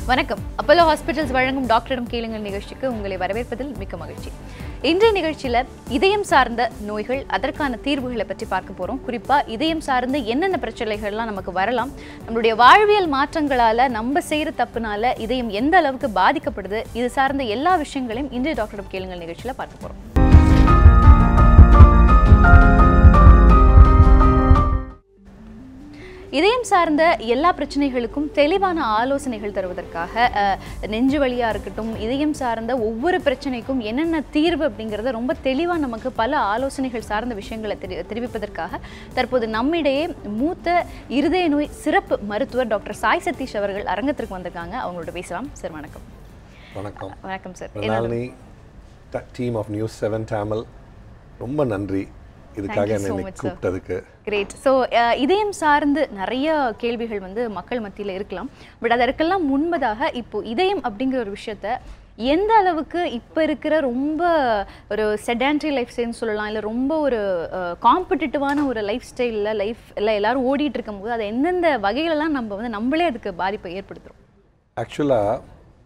வணக்கம் Apollo hospitals வழங்கும் டாக்டரிடம் கேளுங்கள் நிகழ்ச்சிக்கு உங்களை வரவேற்பதில் மிக்க மகிழ்ச்சி இன்றைய நிகழ்ச்சியில இதயம் சார்ந்த நோய்கள் அதற்கான தீர்வுகளை பற்றி பார்க்க போறோம் குறிப்பா இதயம் சார்ந்த என்னென்ன பிரச்சனைகள்லாம் நமக்கு வரலாம் நம்மளுடைய வாழ்வியல் மாற்றங்களால நம்ம செய்யற தப்புனால இதயம் எந்த அளவுக்கு பாதிக்கப்படுது இது சார்ந்த எல்லா விஷயங்களையும் இன்றைய டாக்டரிடம் கேளுங்கள் நிகழ்ச்சியில பார்க்க போறோம் இதயம் சார்ந்த எல்லா பிரச்சனைகளுக்கும் தெளிவான ஆலோசனைகள் தருவதற்காக அஹ், நெஞ்சு வலியா இருக்கட்டும் இதயம் சார்ந்த ஒவ்வொரு பிரச்சனைக்கும் என்னென்ன தீர்வு அப்படிங்கிறத ரொம்ப தெளிவாக நமக்கு பல ஆலோசனைகள் சார்ந்த விஷயங்களை தெரி தெரிவிப்பதற்காக தற்போது நம்மிடையே மூத்த இருதய நோய் சிறப்பு மருத்துவர் டாக்டர் சாய் சதீஷ் அவர்கள் அரங்கத்திற்கு வந்திருக்காங்க அவங்களோட பேசலாம் சார் வணக்கம் வணக்கம் வணக்கம் sir Mrinalini team of News Seven Tamil ரொம்ப நன்றி இதுக்காக Thank you என்னை so இன்னைக்கு much, sir. கூப்பிட்டதுக்கு கிரேட் ஸோ இதயம் சார்ந்து நிறைய கேள்விகள் வந்து மக்கள் மத்தியில் இருக்கலாம் பட் அதற்கெல்லாம் முன்பதாக இப்போ இதயம் அப்படிங்கிற ஒரு விஷயத்த எந்த அளவுக்கு இப்போ இருக்கிற ரொம்ப ஒரு செடான்ட்ரி லைஃப் ஸ்டைல்னு சொல்லலாம் இல்லை ரொம்ப ஒரு காம்படிட்டிவான ஒரு லைஃப் ஸ்டைலில் லைஃப் இல்லை எல்லாரும் ஓடிட்டு இருக்கும்போது அதை எந்தெந்த வகைகளெல்லாம் நம்ம வந்து நம்மளே அதுக்கு பாதிப்பை ஏற்படுத்துகிறோம் ஆக்சுவலாக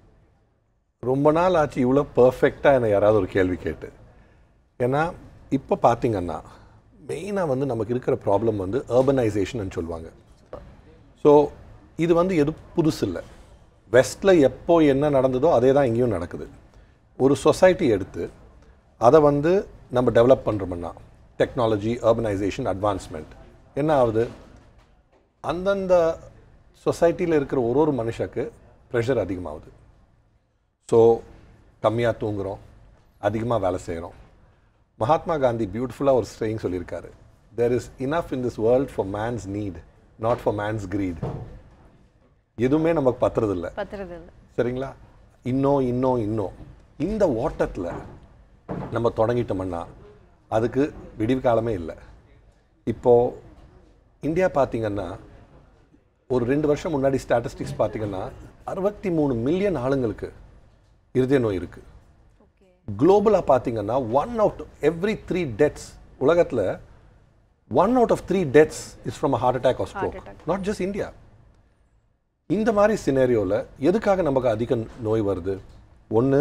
ரொம்ப நாள் ஆச்சு இவ்வளோ பர்ஃபெக்டாக என்னை யாராவது ஒரு கேள்வி கேட்டு ஏன்னா இப்போ பார்த்தீங்கன்னா மெயினாக வந்து நமக்கு இருக்கிற ப்ராப்ளம் வந்து urbanization சொல்லுவாங்க ஸோ இது வந்து எது புதுசு இல்லை வெஸ்ட்டில் எப்போ என்ன நடந்ததோ அதே தான் இங்கேயும் நடக்குது ஒரு சொசைட்டி எடுத்து அதை வந்து நம்ம டெவலப் பண்ணுறோம்னா டெக்னாலஜி urbanization அட்வான்ஸ்மெண்ட் என்ன ஆகுது அந்தந்த சொசைட்டியில் இருக்கிற ஒரு ஒரு மனுஷக்கு ப்ரெஷர் அதிகமாகுது ஸோ கம்மியாக தூங்குறோம் அதிகமாக வேலை செய்கிறோம் மகாத்மா காந்தி பியூட்டிஃபுல்லாக ஒரு ஸ்ட்ரெயிங் சொல்லியிருக்காரு there is enough in this world for man's need not for man's greed எதுவுமே நமக்கு பத்துறதில்ல பத்துறது இல்லை சரிங்களா இன்னும் இன்னும் இன்னும் இந்த ஓட்டத்தில் நம்ம தொடங்கிட்டோம்னா அதுக்கு விடிவு காலமே இல்லை இப்போது இந்தியா பார்த்தீங்கன்னா ஒரு ரெண்டு வருஷம் முன்னாடி ஸ்டாட்டிஸ்டிக்ஸ் பார்த்தீங்கன்னா அறுபத்தி மூணு மில்லியன் ஆளுங்களுக்கு இருதய நோய் இருக்குது குளோபலாக பார்த்தீங்கன்னா one out every three deaths உலகத்தில் one out of three deaths is from a heart attack or stroke not just India இந்த மாதிரி சினேரியோவில் எதுக்காக நமக்கு அதிக நோய் வருது ஒன்று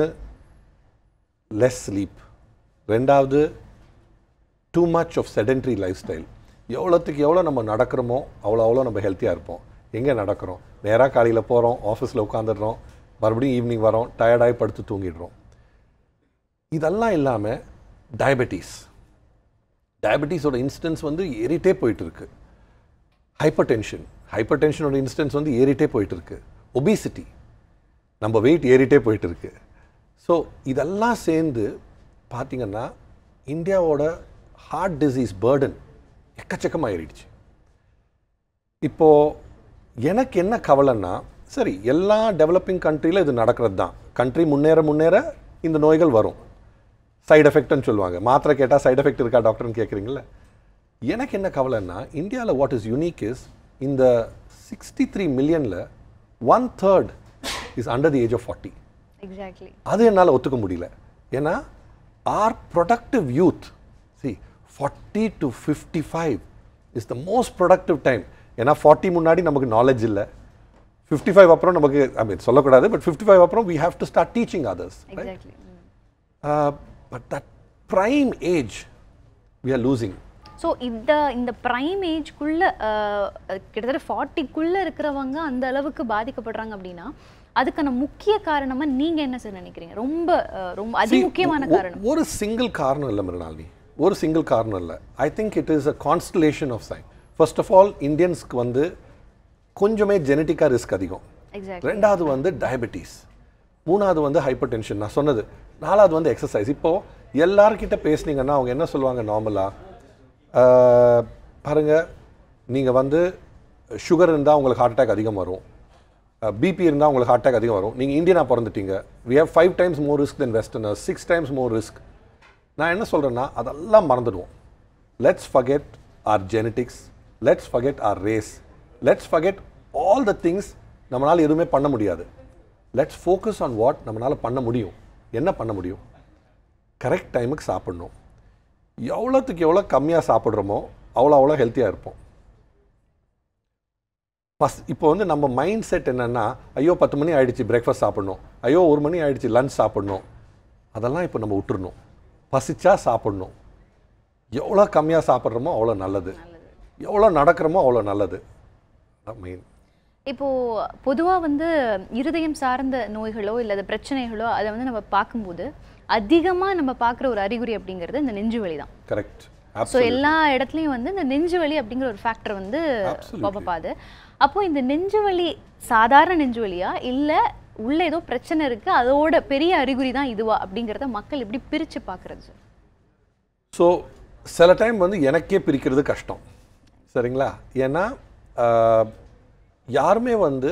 லெஸ் ஸ்லீப் ரெண்டாவது too much of sedentary lifestyle எவ்வளோத்துக்கு எவ்வளோ நம்ம நடக்கிறோமோ அவ்வளோ அவ்வளோ நம்ம ஹெல்த்தியாக இருப்போம் எங்கே நடக்கிறோம் நேராக காலையில் போகிறோம் ஆஃபீஸில் உட்காந்துடுறோம் மறுபடியும் ஈவினிங் வரோம் டயர்டாகி படுத்து தூங்கிடுறோம் இதெல்லாம் இல்லாமல் டயபெட்டிஸ் டயபெட்டிஸோட இன்ஸ்டன்ஸ் வந்து ஏறிட்டே போயிட்டு இருக்கு ஹைப்பர் டென்ஷன் ஹைப்பர் டென்ஷனோட இன்ஸ்டன்ஸ் வந்து ஏறிட்டே போயிட்டு இருக்கு ஒபிசிட்டி நம்ம வெயிட் ஏறிட்டே போயிட்டு இருக்கு ஸோ இதெல்லாம் சேர்ந்து பார்த்தீங்கன்னா இந்தியாவோட ஹார்ட் டிசீஸ் பேர்டன் எக்கச்சக்கமாக ஏறிடுச்சு இப்போது எனக்கு என்ன கவலைன்னா சரி எல்லா டெவலப்பிங் கண்ட்ரியில் இது நடக்கிறது தான் கண்ட்ரி முன்னேற முன்னேற இந்த நோய்கள் வரும் சைடு எஃபெக்ட்னு சொல்லுவாங்க மாத்திரை கேட்டால் சைடு எஃபெக்ட் இருக்கா டாக்டர்னு கேட்குறீங்களா எனக்கு என்ன கவலைன்னா இந்தியாவில் வாட் இஸ் யூனிக் இஸ் இந்த சிக்ஸ்டி த்ரீ மில்லியனில் one third is under the age of forty exactly அது என்னால் ஒத்துக்க முடியல ஏன்னா our productive youth see forty to fifty five is the most productive time ஏன்னா ஃபார்ட்டி முன்னாடி நமக்கு நாலேஜ் இல்லை ஃபிஃப்டி ஃபைவ் அப்புறம் நமக்கு ஐ மீன் சொல்லக்கூடாது பட் ஃபிஃப்டி ஃபைவ் அப்புறம் we have to start teaching others exactly but that prime age we are losing so இந்த இந்த ப்ரைம் ஏஜ்க்குள்ள கிட்டத்தட்ட ஃபார்ட்டிக்குள்ளே இருக்கிறவங்க அந்த அளவுக்கு பாதிக்கப்படுறாங்க அப்படின்னா அதுக்கான முக்கிய காரணமா நீங்க என்ன சார் நினைக்கிறீங்க ரொம்ப அஹ், ரொம்ப அதி முக்கியமான ஒ- காரணம் ஒரு சிங்கிள் காரணம் இல்லை மிருனாலினி ஒரு சிங்கிள் காரணம் இல்லை I think it is a constellation of sign first of all இந்தியன்ஸ்க்கு வந்து கொஞ்சமே ஜெனட்டிக்காக ரிஸ்க் அதிகம் எக்ஸாக்ட் ரெண்டாவது வந்து டயபெட்டிஸ் மூணாவது வந்து ஹைப்பர் டென்ஷன் நான் சொன்னது நாலாவது வந்து எக்ஸசைஸ் இப்போது எல்லார்கிட்ட பேசுனீங்கன்னா அவங்க என்ன சொல்லுவாங்க நார்மலாக பாருங்க நீங்கள் வந்து சுகர் இருந்தால் உங்களுக்கு ஹார்ட் அட்டாக் அதிகம் வரும் பிபி இருந்தால் உங்களுக்கு ஹார்ட் அட்டாக் அதிகம் வரும் நீங்கள் இந்தியனாக பிறந்துட்டீங்க we have five times more risk than westerners six times more risk நான் என்ன சொல்கிறேன்னா அதெல்லாம் மறந்துடுவோம் let's forget our genetics let's forget our race let's forget all the things நம்மளால் எதுவுமே பண்ண முடியாது லெட்ஸ் ஃபோக்கஸ் ஆன் வாட் நம்மளால் பண்ண முடியும் என்ன பண்ண முடியும் கரெக்ட் டைமுக்கு சாப்பிடணும் எவ்வளோத்துக்கு எவ்வளோ கம்மியாக சாப்பிட்றோமோ அவ்வளோ அவ்வளோ ஹெல்த்தியாக இருப்போம் பஸ் இப்போ வந்து நம்ம மைண்ட் செட் என்னன்னா ஐயோ பத்து மணி ஆயிடுச்சு பிரேக்ஃபாஸ்ட் சாப்பிடணும் ஐயோ ஒரு மணி ஆயிடுச்சு லஞ்ச் சாப்பிடணும் அதெல்லாம் இப்போ நம்ம விட்டுறணும் பசிச்சா சாப்பிடணும் எவ்வளோ கம்மியாக சாப்பிட்றோமோ அவ்வளோ நல்லது எவ்வளோ நடக்கிறோமோ அவ்வளோ நல்லது மெயின் இப்போ பொதுவா வந்து இருதயம் சார்ந்த நோய்களோ இல்ல பிரச்சனைகளோ அதை வந்து நம்ம பார்க்கும்போது அதிகமா நம்ம பார்க்குற ஒரு அறிகுறி அப்படிங்கிறது இந்த நெஞ்சு வலி தான் கரெக்ட் ஸோ எல்லா இடத்துலையும் வந்து இந்த நெஞ்சு வலி அப்படிங்கிற ஒரு ஃபேக்டர் வந்து Absolutely. பாப்பாது அப்போ இந்த நெஞ்சு வலி சாதாரண நெஞ்சு வலியா இல்ல உள்ள ஏதோ பிரச்சனை இருக்கு அதோட பெரிய அறிகுறி தான் இதுவா அப்படிங்கிறத மக்கள் எப்படி பிரிச்சு பார்க்கறது சார் ஸோ சில டைம் வந்து எனக்கே பிரிக்கிறது கஷ்டம் சரிங்களா ஏன்னா ஆஹ், யாருமே வந்து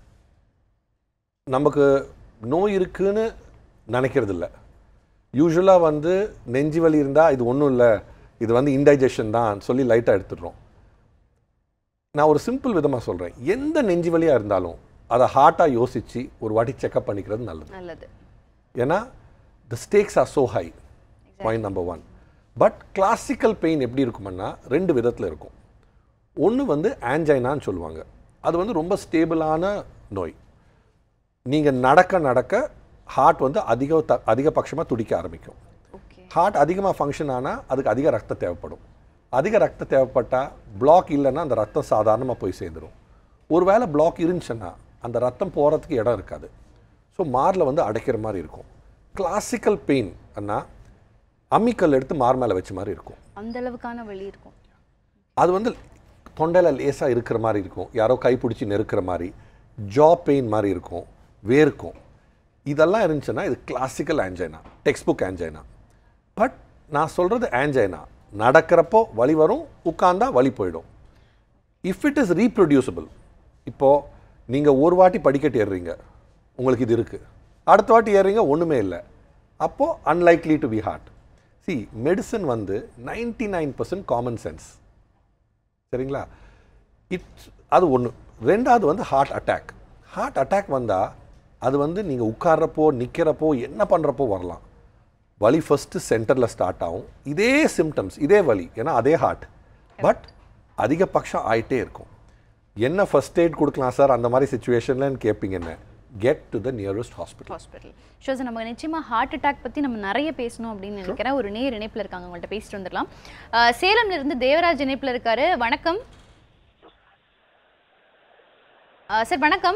நமக்கு நோய் இருக்குன்னு நினைக்கிறது இல்லை யூஸ்வலாக வந்து நெஞ்சு வலி இருந்தால் இது ஒன்றும் இல்லை இது வந்து இன்டைஜஷன் தான் சொல்லி லைட்டாக எடுத்துடுறோம் நான் ஒரு சிம்பிள் விதமாக சொல்கிறேன் எந்த நெஞ்சு வலியாக இருந்தாலும் அதை ஹார்ட்டாக யோசித்து ஒரு வாட்டி செக்அப் பண்ணிக்கிறது நல்லது நல்லது ஏன்னா the stakes are so high point number one but classical pain எப்படி இருக்கும்னா ரெண்டு விதத்தில் இருக்கும் ஒன்று வந்து ஆன்ஜைனான்னு சொல்லுவாங்க அது வந்து ரொம்ப ஸ்டேபிளான நோய் நீங்கள் நடக்க நடக்க ஹார்ட் வந்து அதிக த அதிகபட்சமாக துடிக்க ஆரம்பிக்கும் ஓகே ஹார்ட் அதிகமாக ஃபங்க்ஷன் ஆனால் அதுக்கு அதிக ரத்தம் தேவைப்படும் அதிக ரத்தம் தேவைப்பட்டால் பிளாக் இல்லைன்னா அந்த ரத்தம் சாதாரணமாக போய் சேர்ந்துடும் ஒருவேளை பிளாக் இருந்துச்சுன்னா அந்த ரத்தம் போகிறதுக்கு இடம் இருக்காது ஸோ மாரில் வந்து அடைக்கிற மாதிரி இருக்கும் கிளாசிக்கல் பெயின் அண்ணா அம்மிக்கல் எடுத்து மார் மேலே வச்ச மாதிரி இருக்கும் அந்த அளவுக்கான வலி இருக்கும் அது வந்து தொண்டையில் லேசாக இருக்கிற மாதிரி இருக்கும் யாரோ கைப்பிடிச்சி நெருக்கிற மாதிரி ஜா பெயின் மாதிரி இருக்கும் வேர்க்கும் இதெல்லாம் இருந்துச்சுன்னா இது classical angina textbook angina but நான் சொல்கிறது ஆன்ஜைனா நடக்கிறப்போ வலி வரும் உட்காந்தா வலி போயிடும் இஃப் இட் இஸ் ரீப்ரொடியூசபிள் இப்போது நீங்கள் ஒரு வாட்டி படிக்கட்டு ஏறுறீங்க உங்களுக்கு இது இருக்குது அடுத்த வாட்டி ஏறுறீங்க ஒன்றுமே இல்லை அப்போது unlikely to be heart see medicine வந்து ninety nine percent common sense சரிங்களா இட்ஸ் அது ஒன்று ரெண்டாவது வந்து ஹார்ட் அட்டாக் ஹார்ட் அட்டாக் வந்தால் அது வந்து நீங்கள் உட்கார்றப்போ நிற்கிறப்போ என்ன பண்ணுறப்போ வரலாம் வலி ஃபஸ்ட்டு சென்டரில் ஸ்டார்ட் ஆகும் இதே சிம்டம்ஸ் இதே வலி ஏன்னா அதே ஹார்ட் பட் அதிகபட்சம் ஆயிட்டே இருக்கும் என்ன ஃபர்ஸ்ட் எய்ட் கொடுக்கலாம் சார் அந்த மாதிரி சுச்சுவேஷன்லன்னு கேட்பீங்க என்ன get to the nearest hospital hospital so sir நம்ம நிச்சயமா ஹார்ட் அட்டாக் பத்தி நம்ம நிறைய பேசணும் அப்படின்னு நினைக்கிறேன் ஒரு நேர் இணைப்புல இருக்காங்க உங்கள்ட்ட பேசிட்டு வந்துடலாம் அஹ், சேலம்ல இருந்து தேவராஜ் இணைப்புல இருக்காரு வணக்கம் அஹ், சார் வணக்கம்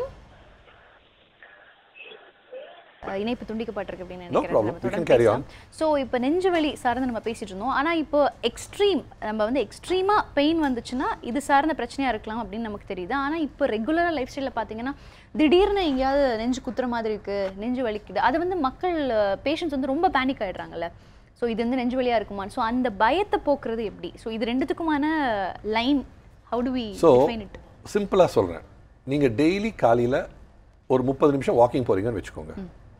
அஹ், இணைப்பு துண்டிக்கப்பட்டிருக்கு அப்படின்னு No நினைக்கிறேன் problem. நம்ம We can தொடர்ந்து carry பேசலாம் ஸோ இப்போ நெஞ்சு வலி சார்ந்து நம்ம பேசிட்டு இருந்தோம் ஆனா இப்போ எக்ஸ்ட்ரீம் நம்ம வந்து எக்ஸ்ட்ரீமா பெயின் வந்துச்சுன்னா இது சார்ந்த பிரச்சனையா இருக்கலாம் அப்படின்னு நமக்கு தெரியுது ஆனா இப்போ ரெகுலரா லைஃப் ஸ்டைலில் பார்த்தீங்கன்னா திடீர்னு எங்கேயாவது நெஞ்சு குத்துற மாதிரி இருக்கு நெஞ்சு வலிக்குது அது வந்து மக்கள் பேஷண்ட்ஸ் வந்து ரொம்ப பேனிக் ஆயிடுறாங்கல்ல ஸோ இது வந்து நெஞ்சு வலியா இருக்குமான்னு ஸோ அந்த பயத்தை போக்குறது எப்படி ஸோ இது ரெண்டுத்துக்குமான line how to we so define it சிம்பிளாக சொல்கிறேன் நீங்கள் டெய்லி காலையில் ஒரு முப்பது நிமிஷம் வாக்கிங் போகிறீங்கன்னு வச்சுக்கோங்க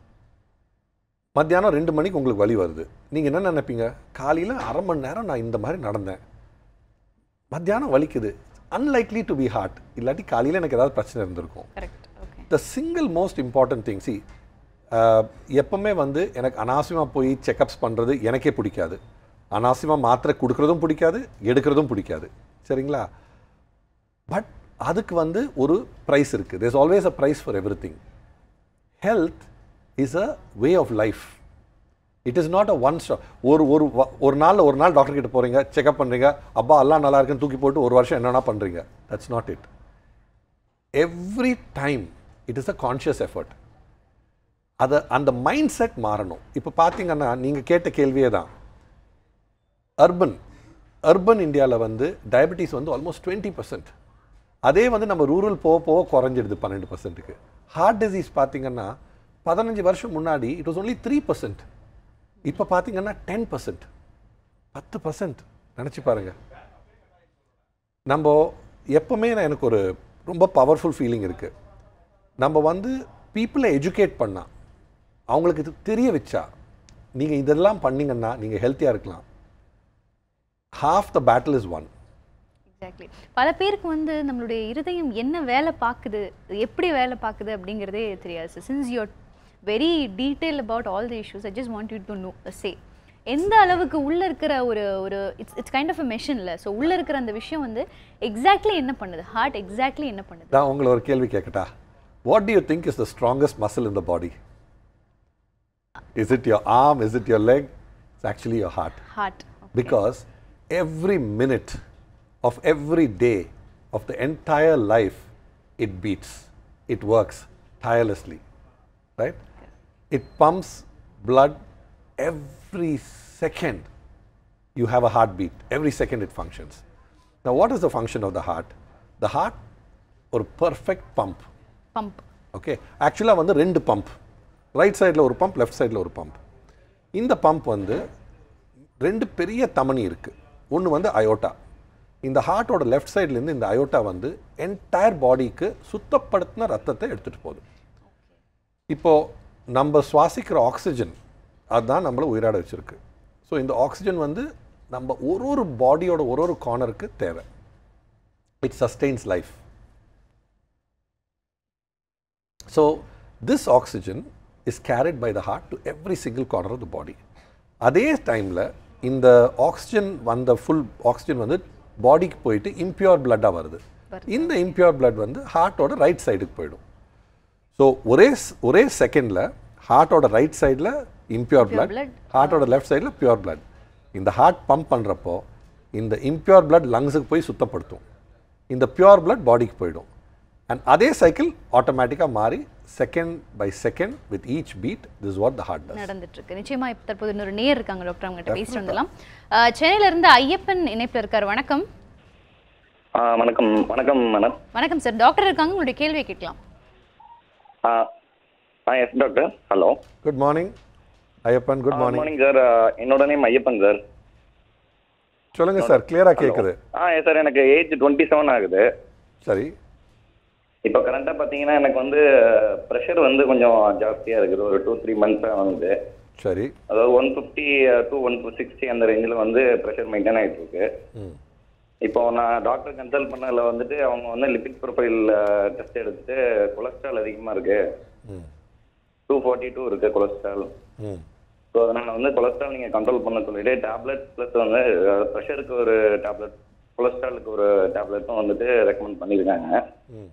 மத்தியானம் ரெண்டு மணிக்கு உங்களுக்கு வலி வருது நீங்கள் என்ன நினைப்பீங்க காலையில் அரை மணி நேரம் நான் இந்த மாதிரி நடந்தேன் மத்தியானம் வலிக்குது அன்லைக்லி டு பி ஹார்ட் இல்லாட்டி காலையில் எனக்கு ஏதாவது பிரச்சனை இருந்திருக்கும் correct okay the single most important thing see எப்பவுமே வந்து எனக்கு அனாவசியமாக போய் செக்கப்ஸ் பண்ணுறது எனக்கே பிடிக்காது அனாவசியமாக மாத்திரை கொடுக்கறதும் பிடிக்காது எடுக்கிறதும் பிடிக்காது சரிங்களா பட் அதுக்கு வந்து ஒரு ப்ரைஸ் இருக்குது there's always a price for everything health is a way of life it is not a one ஷா ஒரு ஒரு வ- ஒரு நாளில் ஒரு நாள் டாக்டர் கிட்ட போகிறீங்க செக்அப் பண்ணுறீங்க அப்பா எல்லாம் நல்லா இருக்குன்னு தூக்கி போட்டு ஒரு வருஷம் என்னென்ன பண்ணுறீங்க that's not it every time it is a conscious effort அதை அந்த மைண்ட் செட் மாறணும் இப்போ பார்த்தீங்கன்னா நீங்கள் கேட்ட கேள்வியே தான் அர்பன் அர்பன் இந்தியாவில் வந்து டயபெட்டிஸ் வந்து ஆல்மோஸ்ட் டுவெண்ட்டி பர்சன்ட் அதே வந்து நம்ம ரூரல் போக போக குறைஞ்சிடுது பன்னெண்டு பர்சன்ட்டுக்கு ஹார்ட் டிசீஸ் பார்த்தீங்கன்னா பதினஞ்சு வருஷம் முன்னாடி it was only three percent இப்போ பார்த்தீங்கன்னா டென் பர்சன்ட் பத்து பர்சன்ட் நினச்சி பாருங்க நம்ம எப்பவுமே நான் எனக்கு ஒரு ரொம்ப பவர்ஃபுல் ஃபீலிங் இருக்குது நம்ம வந்து பீப்புளை எஜுகேட் பண்ணா அவங்களுக்கு இது தெரிய வச்சா நீங்கள் இதெல்லாம் பண்ணீங்கன்னா நீங்கள் ஹெல்த்தியாக இருக்கலாம் half the battle is won exactly பல பேருக்கு வந்து நம்மளுடைய இருதயம் என்ன வேலை பார்க்குது எப்படி வேலை பார்க்குது அப்படிங்கிறதே தெரியாது since you're very detail about all the issues I just want you to know say எந்த அளவுக்கு உள்ள இருக்கிற ஒரு ஒரு it's it's kind of a மெஷின்ல ஸோ உள்ள இருக்கிற அந்த விஷயம் வந்து எக்ஸாக்ட்லி என்ன பண்ணுது ஹார்ட் எக்ஸாக்ட்லி என்ன பண்ணுது நான் உங்களை ஒரு கேள்வி கேட்கட்டா what do you think is the strongest muscle in the body is it your arm is it your leg it's actually your heart heart because every minute of every day of the entire life it beats it works tirelessly right it pumps blood every second you have a heartbeat every second it functions now what is the function of the heart the heart ஒரு perfect pump pump okay ஆக்சுவலாக வந்து ரெண்டு pump right சைடில் ஒரு pump left சைடில் ஒரு pump இந்த pump வந்து ரெண்டு பெரிய தமனி இருக்குது ஒன்று வந்து அயோட்டா இந்த ஹார்ட்டோட லெஃப்ட் சைட்லேருந்து இந்த அயோட்டா வந்து என்டையர் பாடிக்கு சுத்தப்படுத்தின ரத்தத்தை எடுத்துகிட்டு போகுது இப்போது நம்ம சுவாசிக்கிற ஆக்சிஜன் அதுதான் நம்மளை உயிராட வச்சுருக்கு ஸோ இந்த ஆக்சிஜன் வந்து நம்ம ஒரு ஒரு பாடியோட ஒரு ஒரு கார்னருக்கு தேவை it sustains life So, this oxygen is carried by the heart to every single corner of the body. அதே டைமில் இந்த ஆக்சிஜன் வந்த ஃபுல் ஆக்சிஜன் வந்து பாடிக்கு போயிட்டு இம்பியூர் பிளட்டாக வருது இந்த இம்பியூர் பிளட் வந்து ஹார்ட்டோட ரைட் சைடுக்கு போயிடும் ஸோ ஒரே ஸ்- ஒரே செகண்டில் ஹார்ட்டோட ரைட் சைடில் இம்பியூர் பிளட் blood. ஹார்ட்டோட லெஃப்ட் சைடில் பியூர் பிளட் இந்த ஹார்ட் பம்ப் பண்ணுறப்போ இந்த இம்பியூர் பிளட் லங்ஸுக்கு போய் சுத்தப்படுத்தும் இந்த பியூர் பிளட் பாடிக்கு போயிடும் அண்ட் அதே சைக்கிள் ஆட்டோமேட்டிக்காக மாறி second by second with each beat this what the heart does நடந்துட்டு இருக்கு நிச்சயமா இப்ப தற்போது இன்னொரு நேர் இருக்காங்க டாக்டர் அவங்க கிட்ட பேசிட்டு வந்துடலாம் அஹ், சென்னையில இருந்து ஐயப்பன் இணைப்புல இருக்காரு வணக்கம் ஆ வணக்கம் வணக்கம் மேடம் வணக்கம் சார் டாக்டர் இருக்காங்க உங்களுடைய கேள்வியை கேட்கலாம் ah ah yes doctor hello good morning Ayyappan good morning morning sir என்னோட நேம் ஐயப்பன் சார் சொல்லுங்க சார் கிளியராக கேட்குது ஆ எஸ் சார் எனக்கு ஏஜ் டுவெண்ட்டி செவன் ஆகுது சரி இப்போ கரண்ட்டாக பார்த்தீங்கன்னா எனக்கு வந்து ப்ரெஷர் வந்து கொஞ்சம் ஜாஸ்தியாக இருக்குது ஒரு டூ த்ரீ மந்த்ஸாக வந்து சரி அதாவது one fifty to one sixty அந்த ரேஞ்சில் வந்து ப்ரெஷர் மெயின்டைன் ஆகிட்டு இருக்கு ம் இப்போ நான் டாக்டர் கன்சல்ட் பண்ணதில் வந்துட்டு அவங்க வந்து லிபிட் ப்ரொஃபைல் டெஸ்ட் எடுத்துட்டு கொலஸ்ட்ரால் அதிகமாக இருக்கு ம் டூ ஃபார்ட்டி டூ இருக்கு கொலஸ்ட்ரால் ம் ஸோ அதனால் வந்து கொலஸ்ட்ரால் நீங்கள் கண்ட்ரோல் பண்ண சொல்லிட்டு டேப்லெட் ப்ளஸ் வந்து ப்ரெஷருக்கு ஒரு டேப்லெட் கொலஸ்ட்ராலுக்கு ஒரு டேப்லெட்டும் வந்துட்டு ரெக்கமெண்ட் பண்ணியிருக்காங்க ம்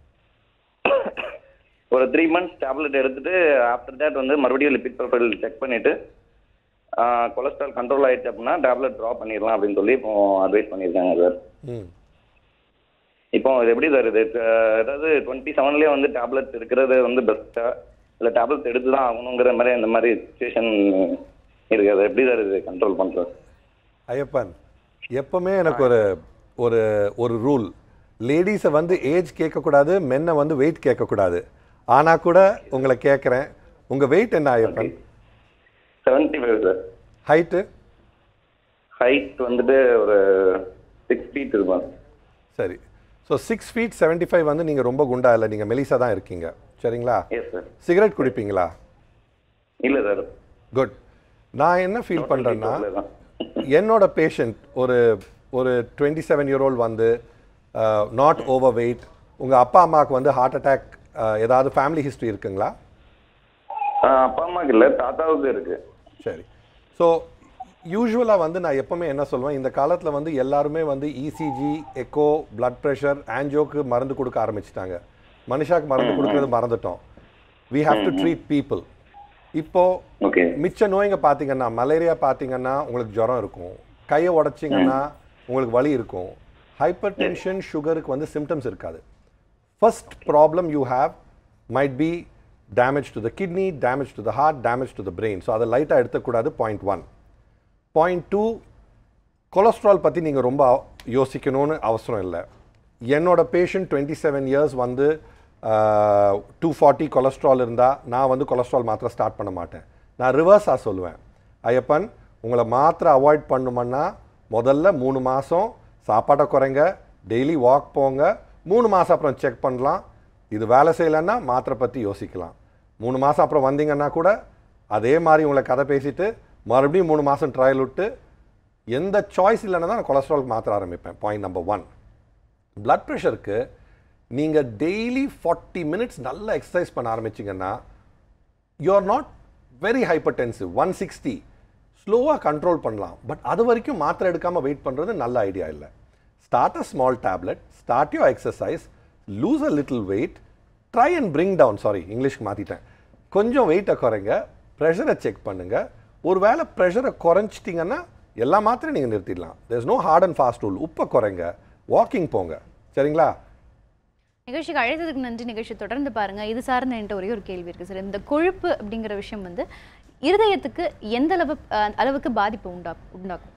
ஒரு த்ரீ மந்த்ஸ் டேப்லெட் எடுத்துட்டு ஆஃப்டர் தட் வந்து மறுபடியும் லிபிட் ப்ரொஃபைல் செக் பண்ணிவிட்டு கொலஸ்ட்ரால் கண்ட்ரோல் ஆயிடுச்சு அப்படின்னா டேப்லெட் ட்ரா பண்ணிடலாம் அப்படின்னு சொல்லி இப்போ அட்வைஸ் பண்ணியிருக்காங்க சார் ம் இப்போ இது எப்படி சார் இது அஹ், அதாவது டுவெண்ட்டி செவன்லேயே வந்து டேப்லெட் இருக்கிறது வந்து பெஸ்ட்டா இல்லை டேப்லெட் எடுத்து தான் ஆகணுங்கிற மாதிரி அந்த மாதிரி சுச்சுவேஷன் இருக்குது அதை எப்படி சார் இது கண்ட்ரோல் பண்ணுறது ஐயப்பன் எப்பவுமே எனக்கு ஒரு ஒரு ஒரு ரூல் லேடிஸை வந்து ஏஜ் கேட்கக்கூடாது மென்னை வந்து வெயிட் கேட்கக்கூடாது ஆனால் கூட உங்களை கேட்குறேன் உங்கள் வெயிட் என்ன Ayyappan seventy five sir height height வந்துட்டு ஒரு சிக்ஸ் ஃபீட் இருக்கும் சரி so six feet seventy five வந்து நீங்கள் ரொம்ப குண்டா இல்லை நீங்கள் மெலிசா தான் இருக்கீங்க சரிங்களா எஸ் சார் சிகரெட் குடிப்பீங்களா இல்லை சார் குட் நான் என்ன ஃபீல் பண்ணுறேன்னா என்னோட பேஷண்ட் ஒரு ஒரு டுவெண்ட்டி செவன் இயர் ஓல்டு வந்து நாட் ஓவர் வெயிட் உங்கள் அப்பா அம்மாவுக்கு வந்து ஹார்ட் அட்டாக் ஏதாவது ஃபேமிலி ஹிஸ்ட்ரி இருக்குங்களா அப்பா அம்மாவுக்கு இல்லை தாத்தாவுக்கு இருக்கு சரி ஸோ யூஸ்வலாக வந்து நான் எப்போவுமே என்ன சொல்லுவேன் இந்த காலத்தில் வந்து எல்லாருமே வந்து இசிஜி எக்கோ பிளட் ப்ரெஷர் ஆன்ஜியோக்கு மருந்து கொடுக்க ஆரம்பிச்சிட்டாங்க மனுஷாக்கு மருந்து கொடுக்கறது மறந்துட்டோம் we have to treat people இப்போ ஓகே மிச்ச நோய்ங்க பார்த்தீங்கன்னா மலேரியா பார்த்தீங்கன்னா உங்களுக்கு ஜுரம் இருக்கும் கையை உடைச்சிங்கன்னா உங்களுக்கு வலி இருக்கும் ஹைப்பர் டென்ஷன் சுகருக்கு வந்து சிம்டம்ஸ் இருக்காது first problem you have might be damage to the kidney damage to the heart damage to the brain so அதை லைட்டாக எடுத்துக்கூடாது point one point two cholesterol பற்றி நீங்கள் ரொம்ப அவ- யோசிக்கணும்னு அவசரம் இல்லை என்னோட பேஷண்ட் டுவெண்ட்டி செவன் இயர்ஸ் வந்து டூ ஃபார்ட்டி கொலஸ்ட்ரால் இருந்தால் நான் வந்து கொலஸ்ட்ரால் மாத்திரை ஸ்டார்ட் பண்ண மாட்டேன் நான் ரிவர்ஸாக சொல்லுவேன் ஐயப்பன் உங்களை மாத்திரை அவாய்ட் பண்ணுமன்னா முதல்ல மூணு மாதம் சாப்பாட்டை குறைங்க டெய்லி வாக் போங்க மூணு மாதம் அப்புறம் செக் பண்ணலாம் இது வேலை செய்யலைன்னா மாத்திரை பற்றி யோசிக்கலாம் மூணு மாதம் அப்புறம் வந்தீங்கன்னா கூட அதே மாதிரி உங்களை கதை பேசிட்டு மறுபடியும் மூணு மாதம் ட்ரையல் விட்டு எந்த சாய்ஸ் இல்லைன்னா தான் நான் கொலஸ்ட்ரால் மாத்திர ஆரம்பிப்பேன் பாயிண்ட் நம்பர் ஒன் பிளட் ப்ரெஷருக்கு நீங்கள் டெய்லி ஃபார்ட்டி மினிட்ஸ் நல்லா எக்ஸசைஸ் பண்ண ஆரம்பிச்சிங்கன்னா you are not very hypertensive one sixty ஸ்லோவாக கண்ட்ரோல் பண்ணலாம் பட் அது வரைக்கும் மாத்திரை எடுக்காமல் வெயிட் பண்ணுறது நல்ல ஐடியா இல்லை start a small tablet start you exercise lose a little weight try and bring down sorry இங்கிலீஷ்க்கு மாற்றிட்டேன் கொஞ்சம் வெயிட்டை குறைங்க ப்ரெஷரை செக் பண்ணுங்க ஒருவேளை ப்ரெஷரை குறைச்சிட்டிங்கன்னா எல்லா மாத்திரையும் நீங்கள் நிறுத்திடலாம் there's no hard and fast rule உப்பை குறைங்க வாக்கிங் போங்க சரிங்களா நிகழ்ச்சிக்கு அழைத்ததுக்கு நன்றி நிகழ்ச்சி தொடர்ந்து பாருங்க இது சார்ந்த என்கிட்ட ஒரே ஒரு கேள்வி இருக்கு சார் இந்த கொழுப்பு அப்படிங்கிற விஷயம் வந்து இருதயத்துக்கு எந்த அளவு அஹ், அளவுக்கு பாதிப்பு உண்டா உண்டாக்கும்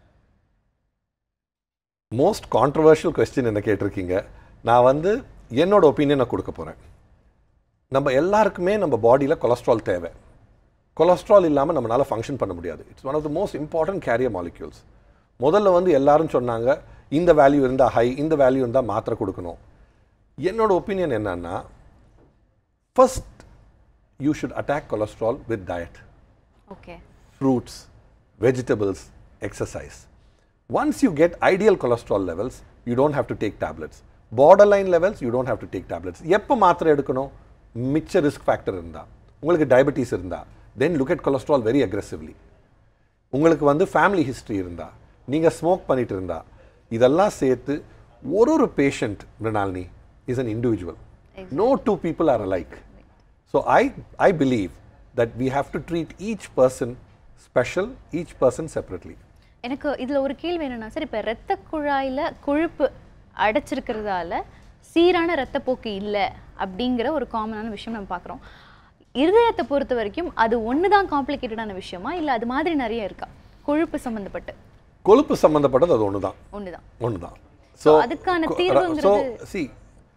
மோஸ்ட் கான்ட்ரவர்ஷியல் கொஸ்டின் என்ன கேட்டிருக்கீங்க நான் வந்து என்னோட ஒப்பீனியனை கொடுக்க போகிறேன் நம்ம எல்லாருக்குமே நம்ம பாடியில் கொலஸ்ட்ரால் தேவை கொலஸ்ட்ரால் இல்லாமல் நம்மளால் ஃபங்க்ஷன் பண்ண முடியாது it's one of the most important carrier molecules முதல்ல வந்து எல்லாரும் சொன்னாங்க இந்த வேல்யூ இருந்தால் ஹை இந்த வேல்யூ இருந்தால் மாத்திரை கொடுக்கணும் என்னோட ஒப்பீனியன் என்னன்னா first you should attack cholesterol with diet okay fruits, vegetables, exercise. Once you get ideal cholesterol levels, you don't have to take tablets. Borderline levels, you don't have to take tablets. எப்போ மாத்திரை எடுக்கணும் மிச்ச risk factor இருந்தா உங்களுக்கு diabetes இருந்தா then look at cholesterol very aggressively உங்களுக்கு வந்து family history இருந்தா நீங்கள் ஸ்மோக் பண்ணிட்டு இருந்தா இதெல்லாம் சேர்த்து ஒரு ஒரு patient Mrunalini is an individual no two people are alike so i i believe that we have to treat each person special each person separately எனக்கு இதுல ஒரு கேள்வி என்னன்னா சார் இப்ப இரத்த குழாயில கொழுப்பு அடைச்சிருக்கிறதால சீரான இரத்தப்போக்கு இல்லை அப்படிங்கிற ஒரு காமனான விஷயம் நம்ம பார்க்குறோம் இருதயத்தை பொறுத்த வரைக்கும் அது ஒன்று தான் காம்ப்ளிகேட்டடான விஷயமா இல்லை அது மாதிரி நிறைய இருக்கா கொழுப்பு சம்மந்தப்பட்டு கொழுப்பு சம்பந்தப்பட்டது அது ஒன்று தான் ஒன்று தான் ஒன்று தான் So, அதுக்கான தீர்வுங்கிறது- சி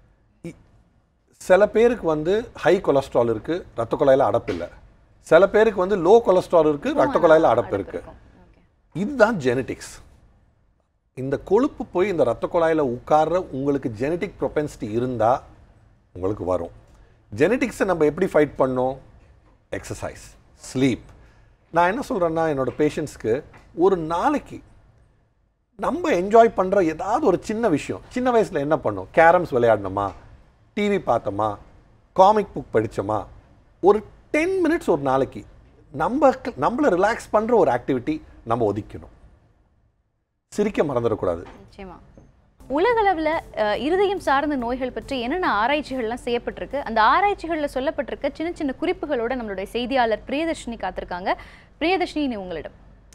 சில பேருக்கு வந்து ஹை கொலஸ்ட்ரால் இருக்கு ரத்த குழாயில அடப்பு இல்லை சில பேருக்கு வந்து லோ கொலஸ்ட்ரால் இருக்கு ரத்த குழாயில அடப்பு இருக்கு இதுதான் ஜெனட்டிக்ஸ் இந்த கொழுப்பு போய் இந்த ரத்த குழாயில உட்கார்ற உங்களுக்கு ஜெனட்டிக் ப்ரொபென்சிட்டி இருந்தா உங்களுக்கு வரும் ஜெனட்டிக்ஸை நம்ம எப்படி ஃபைட் பண்ணோம் எக்ஸசைஸ் ஸ்லீப் நான் என்ன சொல்றேன்னா என்னோட பேஷண்ட்ஸ்க்கு ஒரு நாளைக்கு நம்ம என்ஜாய் பண்ற ஏதாவது ஒரு சின்ன விஷயம் சின்ன வயசுல என்ன பண்ணோம் கேரம்ஸ் விளையாடினோமா டிவி பார்த்தோமா காமிக் புக் படிச்சோமா ஒரு டென் மினிட்ஸ் ஒரு நாளைக்கு நம்ம நம்மளை ரிலாக்ஸ் பண்ற ஒரு ஆக்டிவிட்டி நம்ம ஒதுக்கணும் சிரிக்க மறந்துடக்கூடாது நிச்சயமா உலகளவில் இருதயம் சார்ந்த நோய்கள் பற்றி என்னென்ன ஆராய்ச்சிகள்லாம் செய்யப்பட்டிருக்கு அந்த ஆராய்ச்சிகளில் சொல்லப்பட்டிருக்க சின்ன சின்ன குறிப்புகளோட நம்மளுடைய செய்தியாளர் பிரியதர்ஷினி காத்திருக்காங்க பிரியதர்ஷினி இனி உங்களிடம்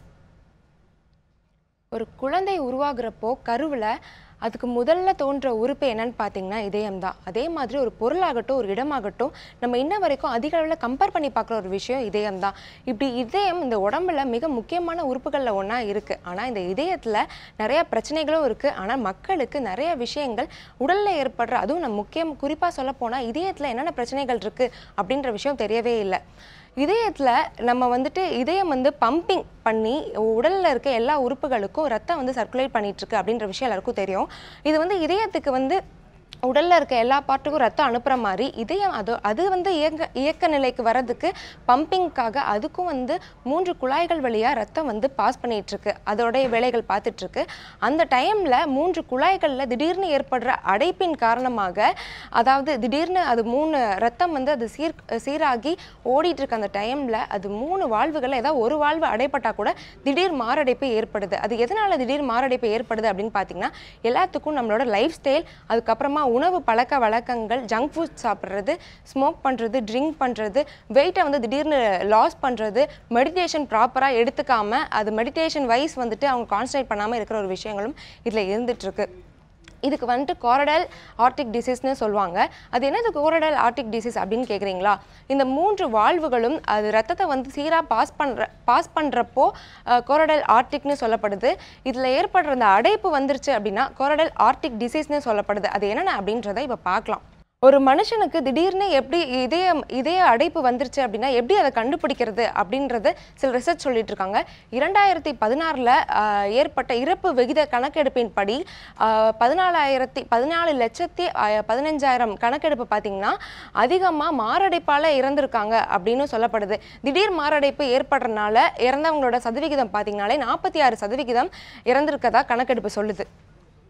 ஒரு குழந்தை உருவாகிறப்போ கருவில் அதுக்கு முதல்ல தோன்ற உறுப்பு என்னன்னு பார்த்தீங்கன்னா இதயம் தான் அதே மாதிரி ஒரு பொருளாகட்டும் ஒரு இடமாகட்டும் நம்ம இன்ன வரைக்கும் அதிக அளவில் கம்பேர் பண்ணி பார்க்குற ஒரு விஷயம் இதயம் தான் இப்படி இதயம் இந்த உடம்புல மிக முக்கியமான உறுப்புகளில் ஒன்றா இருக்குது ஆனால் இந்த இதயத்தில் நிறைய பிரச்சனைகளும் இருக்குது ஆனால் மக்களுக்கு நிறைய விஷயங்கள் உடலில் ஏற்படுற அதுவும் நம்ம முக்கியம் குறிப்பாக சொல்ல போனால் இதயத்தில் என்னென்ன பிரச்சனைகள் இருக்குது அப்படின்ற விஷயம் தெரியவே இல்லை இதயத்தில் நம்ம வந்துட்டு இதயம் வந்து பம்பிங் பண்ணி உடலில் இருக்க எல்லா உறுப்புகளுக்கும் ரத்தம் வந்து சர்க்குலேட் பண்ணிட்டு இருக்கு அப்படின்ற விஷயம் எல்லாருக்கும் தெரியும் இது வந்து இதயத்துக்கு வந்து உடல்ல இருக்க எல்லா பார்ட்டுக்கும் ரத்தம் அனுப்புற மாதிரி இதயம் அது அது வந்து இயங்க இயக்க நிலைக்கு வர்றதுக்கு பம்பிங்க்காக அதுக்கும் வந்து மூன்று குழாய்கள் வழியா ரத்தம் வந்து பாஸ் பண்ணிட்டு இருக்கு அதோடைய வேலைகள் பார்த்துட்டு இருக்கு அந்த டைம்ல மூன்று குழாய்கள்ல திடீர்னு ஏற்படுற அடைப்பின் காரணமாக அதாவது திடீர்னு அது மூணு ரத்தம் வந்து அது சீர் சீராகி ஓடிட்டு இருக்க அந்த டைம்ல அது மூணு வாழ்வுகள்ல ஏதாவது ஒரு வாழ்வு அடைப்பட்டா கூட திடீர் மாரடைப்பு ஏற்படுது அது எதனால திடீர் மாரடைப்பு ஏற்படுது அப்படின்னு பார்த்தீங்கன்னா எல்லாத்துக்கும் நம்மளோட லைஃப் ஸ்டைல் அதுக்கப்புறமா உணவு பழக்க வழக்கங்கள் ஜங்க் ஃபுட் சாப்பிட்றது ஸ்மோக் பண்ணுறது ட்ரிங்க் பண்ணுறது வெயிட்டை வந்து திடீர்னு லாஸ் பண்ணுறது மெடிடேஷன் ப்ராப்பராக எடுத்துக்காம அது மெடிடேஷன் வைஸ் வந்துட்டு அவங்க கான்சன்ட்ரேட் பண்ணாமல் இருக்கிற ஒரு விஷயங்களும் இதில் இருந்துட்டு இருக்கு இதுக்கு வந்துட்டு கோரடல் ஆர்டிக் டிசீஸ்னு சொல்லுவாங்க அது என்னது கோரடல் ஆர்டிக் டிசீஸ் அப்படின்னு கேட்குறீங்களா இந்த மூன்று வாழ்வுகளும் அது ரத்தத்தை வந்து சீராக பாஸ் பண்ணுற பாஸ் பண்ணுறப்போ கோரடல் ஆர்டிக்னு சொல்லப்படுது இதில் ஏற்படுற அந்த அடைப்பு வந்துருச்சு அப்படின்னா கோரடல் ஆர்டிக் டிசீஸ்னு சொல்லப்படுது அது என்னென்ன அப்படின்றத இப்போ பார்க்கலாம் ஒரு மனுஷனுக்கு திடீர்னு எப்படி இதய இதய அடைப்பு வந்துருச்சு அப்படின்னா எப்படி அதை கண்டுபிடிக்கிறது அப்படின்றது சில ரிசர்ச் சொல்லிட்டு இருக்காங்க இரண்டாயிரத்தி பதினாறில் ஏற்பட்ட இறப்பு விகித கணக்கெடுப்பின்படி ஆஹ், பதினாலாயிரத்தி பதினாலு லட்சத்தி ஆஹ், பதினஞ்சாயிரம் கணக்கெடுப்பு பார்த்தீங்கன்னா அதிகமாக மாரடைப்பால் இறந்திருக்காங்க அப்படின்னு சொல்லப்படுது திடீர் மாரடைப்பு ஏற்படுறதுனால இறந்தவங்களோட சதவிகிதம் பார்த்தீங்கன்னாலே நாற்பத்தி ஆறு சதவிகிதம் இறந்திருக்கதா கணக்கெடுப்பு சொல்லுது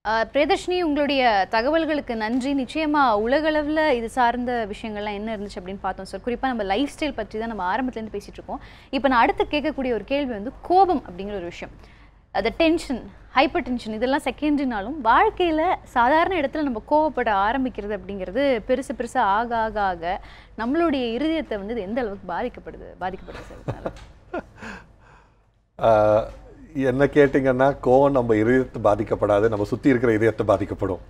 அஹ், பிரியதர்ஷினி உங்களுடைய தகவல்களுக்கு நன்றி நிச்சயமா உலகளவில் இது சார்ந்த விஷயங்கள்லாம் என்ன இருந்துச்சு அப்படின்னு பார்த்தோம் சார் குறிப்பாக நம்ம லைஃப் ஸ்டைல் பற்றி தான் நம்ம ஆரம்பத்துலேருந்து பேசிட்டு இருக்கோம் இப்போ நான் அடுத்து கேட்கக்கூடிய ஒரு கேள்வி வந்து கோபம் அப்படிங்கிற ஒரு விஷயம் அது டென்ஷன் ஹைப்பர் டென்ஷன் இதெல்லாம் செகண்டரினாலும் வாழ்க்கையில் சாதாரண இடத்துல நம்ம கோவப்பட ஆரம்பிக்கிறது அப்படிங்கிறது பெருசு பெருசு ஆக ஆக ஆக நம்மளுடைய இருதயத்தை வந்து இது எந்த அளவுக்கு பாதிக்கப்படுது பாதிக்கப்படுது சார் இதனால? ஆஹ், என்ன கேட்டிங்கன்னா கோவம் நம்ம இதயத்தை பாதிக்கப்படாது நம்ம சுற்றி இருக்கிற இதயத்தை பாதிக்கப்படும்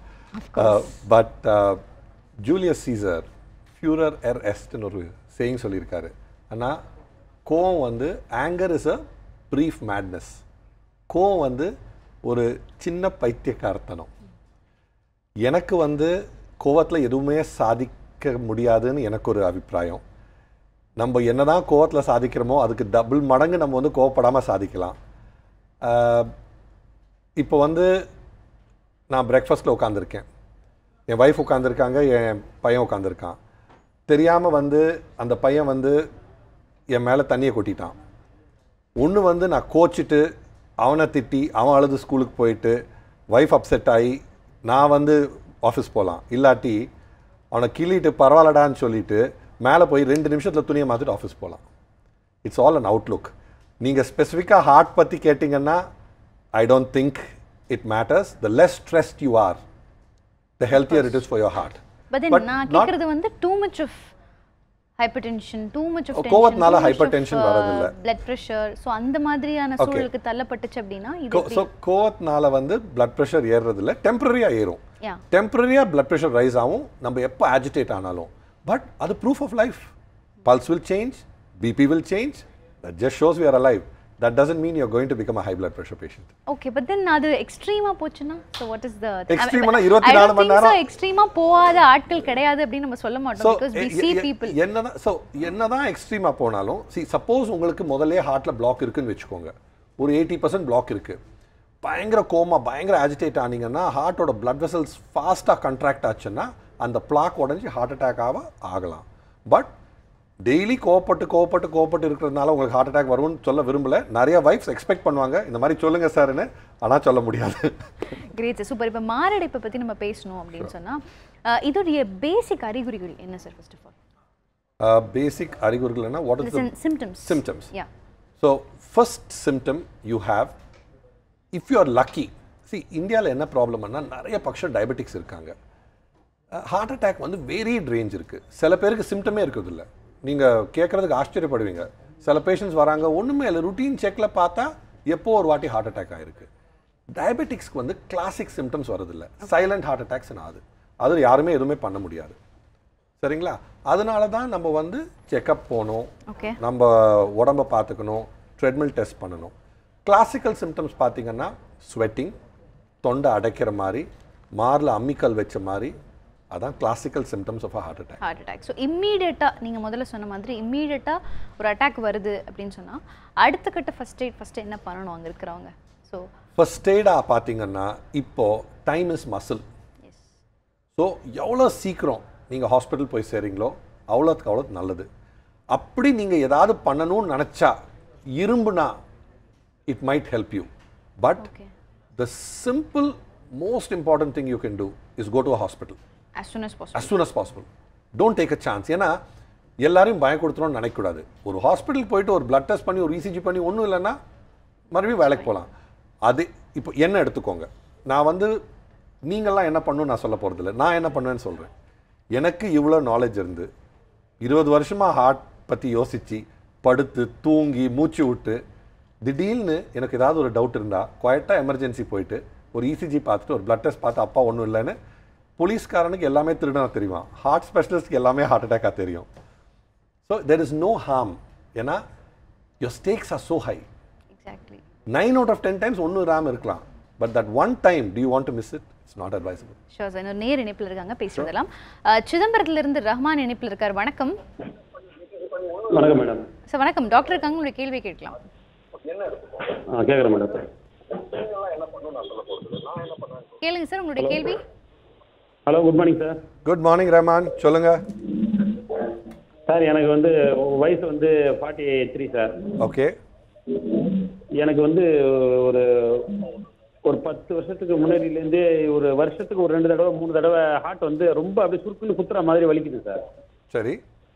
பட் ஜூலியஸ் சீசர் ஃபியூரர் எர் எஸ்ட்னு ஒரு சேயிங் சொல்லியிருக்காரு ஆனால் கோவம் வந்து anger is a brief madness கோவம் வந்து ஒரு சின்ன பைத்தியக்காரத்தனம் எனக்கு வந்து கோவத்தில் எதுவுமே சாதிக்க முடியாதுன்னு எனக்கு ஒரு அபிப்பிராயம் நம்ம என்னதான் கோவத்தில் சாதிக்கிறோமோ அதுக்கு டபுள் மடங்கு நம்ம வந்து கோவப்படாமல் சாதிக்கலாம் ஆஹ், இப்போ வந்து நான் பிரேக்ஃபாஸ்ட்டில் உட்காந்துருக்கேன் என் ஒய்ஃப் உட்காந்துருக்காங்க என் பையன் உட்காந்துருக்கான் தெரியாமல் வந்து அந்த பையன் வந்து என் மேலே தண்ணியை கொட்டிட்டான் ஒன்று வந்து நான் கோச்சிட்டு அவனை திட்டி அவன் அழுது ஸ்கூலுக்கு போயிட்டு ஒய்ஃப் அப்செட் ஆகி நான் வந்து ஆஃபீஸ் போகலாம் இல்லாட்டி அவனை கிள்ளிட்டு பரவாயில்லடான்னு சொல்லிட்டு மேலே போய் ரெண்டு நிமிஷத்தில் துணியை மாற்றிட்டு ஆஃபீஸ் போகலாம் இட்ஸ் ஆல் அன் அவுட்லுக் நீங்கள் ஸ்பெசிஃபிக்காக ஹார்ட் பற்றி கேட்டிங்கன்னா I don't think it matters the less stressed you are the healthier it is for your heart but then But நான் not- கேக்குறது வந்து too much of hypertension too much of கோவத்தினால hypertension வரதில்ல. Blood pressure so அந்த மாதிரியான Okay. சூழலுக்கு தள்ளப்பட்டுச்சு அப்படின்னா இது ஸோ கோவத்தினால வந்து பிளட் ப்ரெஷர் ஏறுறதில்ல டெம்பரரியாக ஏறும் யா டெம்பரரியாக பிளட் ப்ரெஷர் ரைஸ் ஆகும் நம்ம எப்போ ஆஜிடேட் ஆனாலும் பட் அது proof of life pulse will change BP will change that just shows we are alive that doesn't mean you're going to become a high blood pressure patient okay but then அது எக்ஸ்ட்ரீமா போச்சுன்னா so what is the Extreme னா 24 மணி நேரம். எக்ஸ்ட்ரீமா போகாத ஆட்கள் கிடையாது அப்படின்னு நம்ம சொல்ல ஸோ மாட்டோம் பிகாஸ் வி see people என்னதான் ஸோ என்னதான் எக்ஸ்ட்ரீமாக போனாலும் சி சப்போஸ் உங்களுக்கு முதல்ல ஹார்ட்டில் பிளாக் இருக்குன்னு வச்சுக்கோங்க ஒரு எயிட்டி பர்சன்ட் பிளாக் இருக்கு பயங்கர கோமா பயங்கர ஆஜிடேட் ஆனீங்கன்னா ஹார்ட்டோட பிளட் வெசல்ஸ் ஃபாஸ்ட்டாக கண்ட்ராக்ட் ஆச்சுன்னா அந்த பிளாக் உடஞ்சி ஹார்ட் அட்டாக் ஆக ஆகலாம் பட் டெய்லி கோவப்பட்டு கோவப்பட்டு கோவப்பட்டு இருக்கிறதுனால உங்களுக்கு ஹார்ட் அட்டாக் வரும்னு சொல்ல விரும்பல நிறைய வைஃப்ஸ் எக்ஸ்பெக்ட் பண்ணுவாங்க இந்த மாதிரி சொல்லுங்க சார்னு ஆனால் சொல்ல முடியாது கிரேட் சூப்பர் இப்போ மாரடைப்பை பத்தி நம்ம பேசணும் அப்படின்னு சொன்னா அஹ், இதோடைய பேசிக் அறிகுறிகள் என்ன sir first of all basic அறிகுறிகள்னா what is the symptoms symptoms. Yeah so first symptom you have if you are lucky see இந்தியாவில் என்ன ப்ராப்ளம்னா நிறைய பட்சம் டயபெட்டிக்ஸ் இருக்காங்க ஹார்ட் அட்டாக் வந்து வேரியட் ரேஞ்ச் இருக்குது சில பேருக்கு சிம்டமே இருக்குது இல்லை நீங்கள் கேட்குறதுக்கு ஆச்சரியப்படுவீங்க சில பேஷண்ட்ஸ் வராங்க ஒன்றுமே இல்லை ருட்டீன் செக்கில் பார்த்தா எப்போ ஒரு வாட்டி ஹார்ட் அட்டாக் ஆயிருக்கு டயபெட்டிக்ஸ்க்கு வந்து கிளாசிக் சிம்டம்ஸ் வரதில்லை சைலண்ட் ஹார்ட் அட்டாக்ஸ் ஆகுது அது யாருமே எதுவுமே பண்ண முடியாது சரிங்களா அதனால தான் நம்ம வந்து செக்கப் போகணும் ஓகே நம்ம உடம்ப பார்த்துக்கணும் ட்ரெட்மில் டெஸ்ட் பண்ணணும் கிளாசிக்கல் சிம்டம்ஸ் பார்த்தீங்கன்னா ஸ்வெட்டிங் தொண்டை அடைக்கிற மாதிரி மாரில் அம்மிக்கல் வச்ச மாதிரி அதான் classical symptoms of heart attack heart attack so இம்மீடியட்டாக நீங்கள் முதல்ல சொன்ன மாதிரி இம்மீடியட்டாக ஒரு அட்டாக் வருது அப்படின்னு சொன்னா அடுத்த கட்ட ஃபர்ஸ்ட் எய்ட் ஃபர்ஸ்ட் என்ன பண்ணணும் அங்கே இருக்கிறவங்க ஸோ ஃபர்ஸ்ட் எய்டாக பார்த்தீங்கன்னா இப்போ time is muscle yes so எவ்வளோ சீக்கிரம் நீங்கள் ஹாஸ்பிட்டல் போய் சேரீங்களோ அவ்வளோத்துக்கு அவ்வளோ நல்லது அப்படி நீங்கள் ஏதாவது பண்ணணும்னு நினச்சா இரும்புனா it might help you but okay the simple most important thing you can do is go to a hospital as soon as possible as soon as possible don't take a chance ஏன்னா எல்லாரையும் பயம் கொடுத்துருவோம்னு நினைக்கக்கூடாது ஒரு hospital போயிட்டு ஒரு blood test பண்ணி ஒரு ECG பண்ணி ஒன்றும் இல்லைன்னா மறுபடியும் வேலைக்கு போகலாம் அது இப்போ என்ன எடுத்துக்கோங்க நான் வந்து நீங்கள்லாம் என்ன பண்ணணும்னு நான் சொல்ல போகிறதில்ல நான் என்ன பண்ணுவேன்னு சொல்கிறேன் எனக்கு இவ்வளோ நாலேஜ் இருந்து இருபது வருஷமாக ஹார்ட் பற்றி யோசித்து படுத்து தூங்கி மூச்சு விட்டு திடீர்னு எனக்கு ஏதாவது ஒரு டவுட் இருந்தால் குவாய்ட்டாக எமர்ஜென்சி போயிட்டு ஒரு இசிஜி பார்த்துட்டு ஒரு பிளட் டெஸ்ட் பார்த்து அப்பா ஒன்றும் இல்லைன்னு போலீஸ்காரனுக்கு எல்லாமே திருடனா தெரியும் ஹார்ட் ஸ்பெஷலிஸ்ட்க்கு எல்லாமே ஹார்ட் அட்டாக்காக தெரியும் so there is no harm ஏன்னா your stakes are so high exactly nine out of ten times ஒன்று ரேம் இருக்கலாம் but that one time do you want to miss it it's not advisable sure sir இன்னொரு நேர் இணைப்பில் இருக்காங்க பேசிவிடலாம் அஹ், சிதம்பரத்திலிருந்து ரஹ்மான் இணைப்பில் இருக்கார் வணக்கம் வணக்கம் மேடம் சார் வணக்கம் டாக்டர் இருக்காங்க உங்களுடைய கேள்வி கேட்கலாம் ஆ கேட்குறேன் மேடம் கேளுங்க சார் உங்களுடைய கேள்வி hello good morning sir good morning Rahman சொல்லுங்க சார் எனக்கு வந்து வயசு வந்து ஃபார்ட்டி த்ரீ சார் ஓகே எனக்கு வந்து ஒரு ஒரு பத்து வருஷத்துக்கு முன்னாடியிலேருந்தே ஒரு வருஷத்துக்கு ஒரு ரெண்டு தடவை மூணு தடவை ஹார்ட் வந்து ரொம்ப அப்படியே சுருக்குன்னு குத்துற மாதிரி வலிக்குது சார் சரி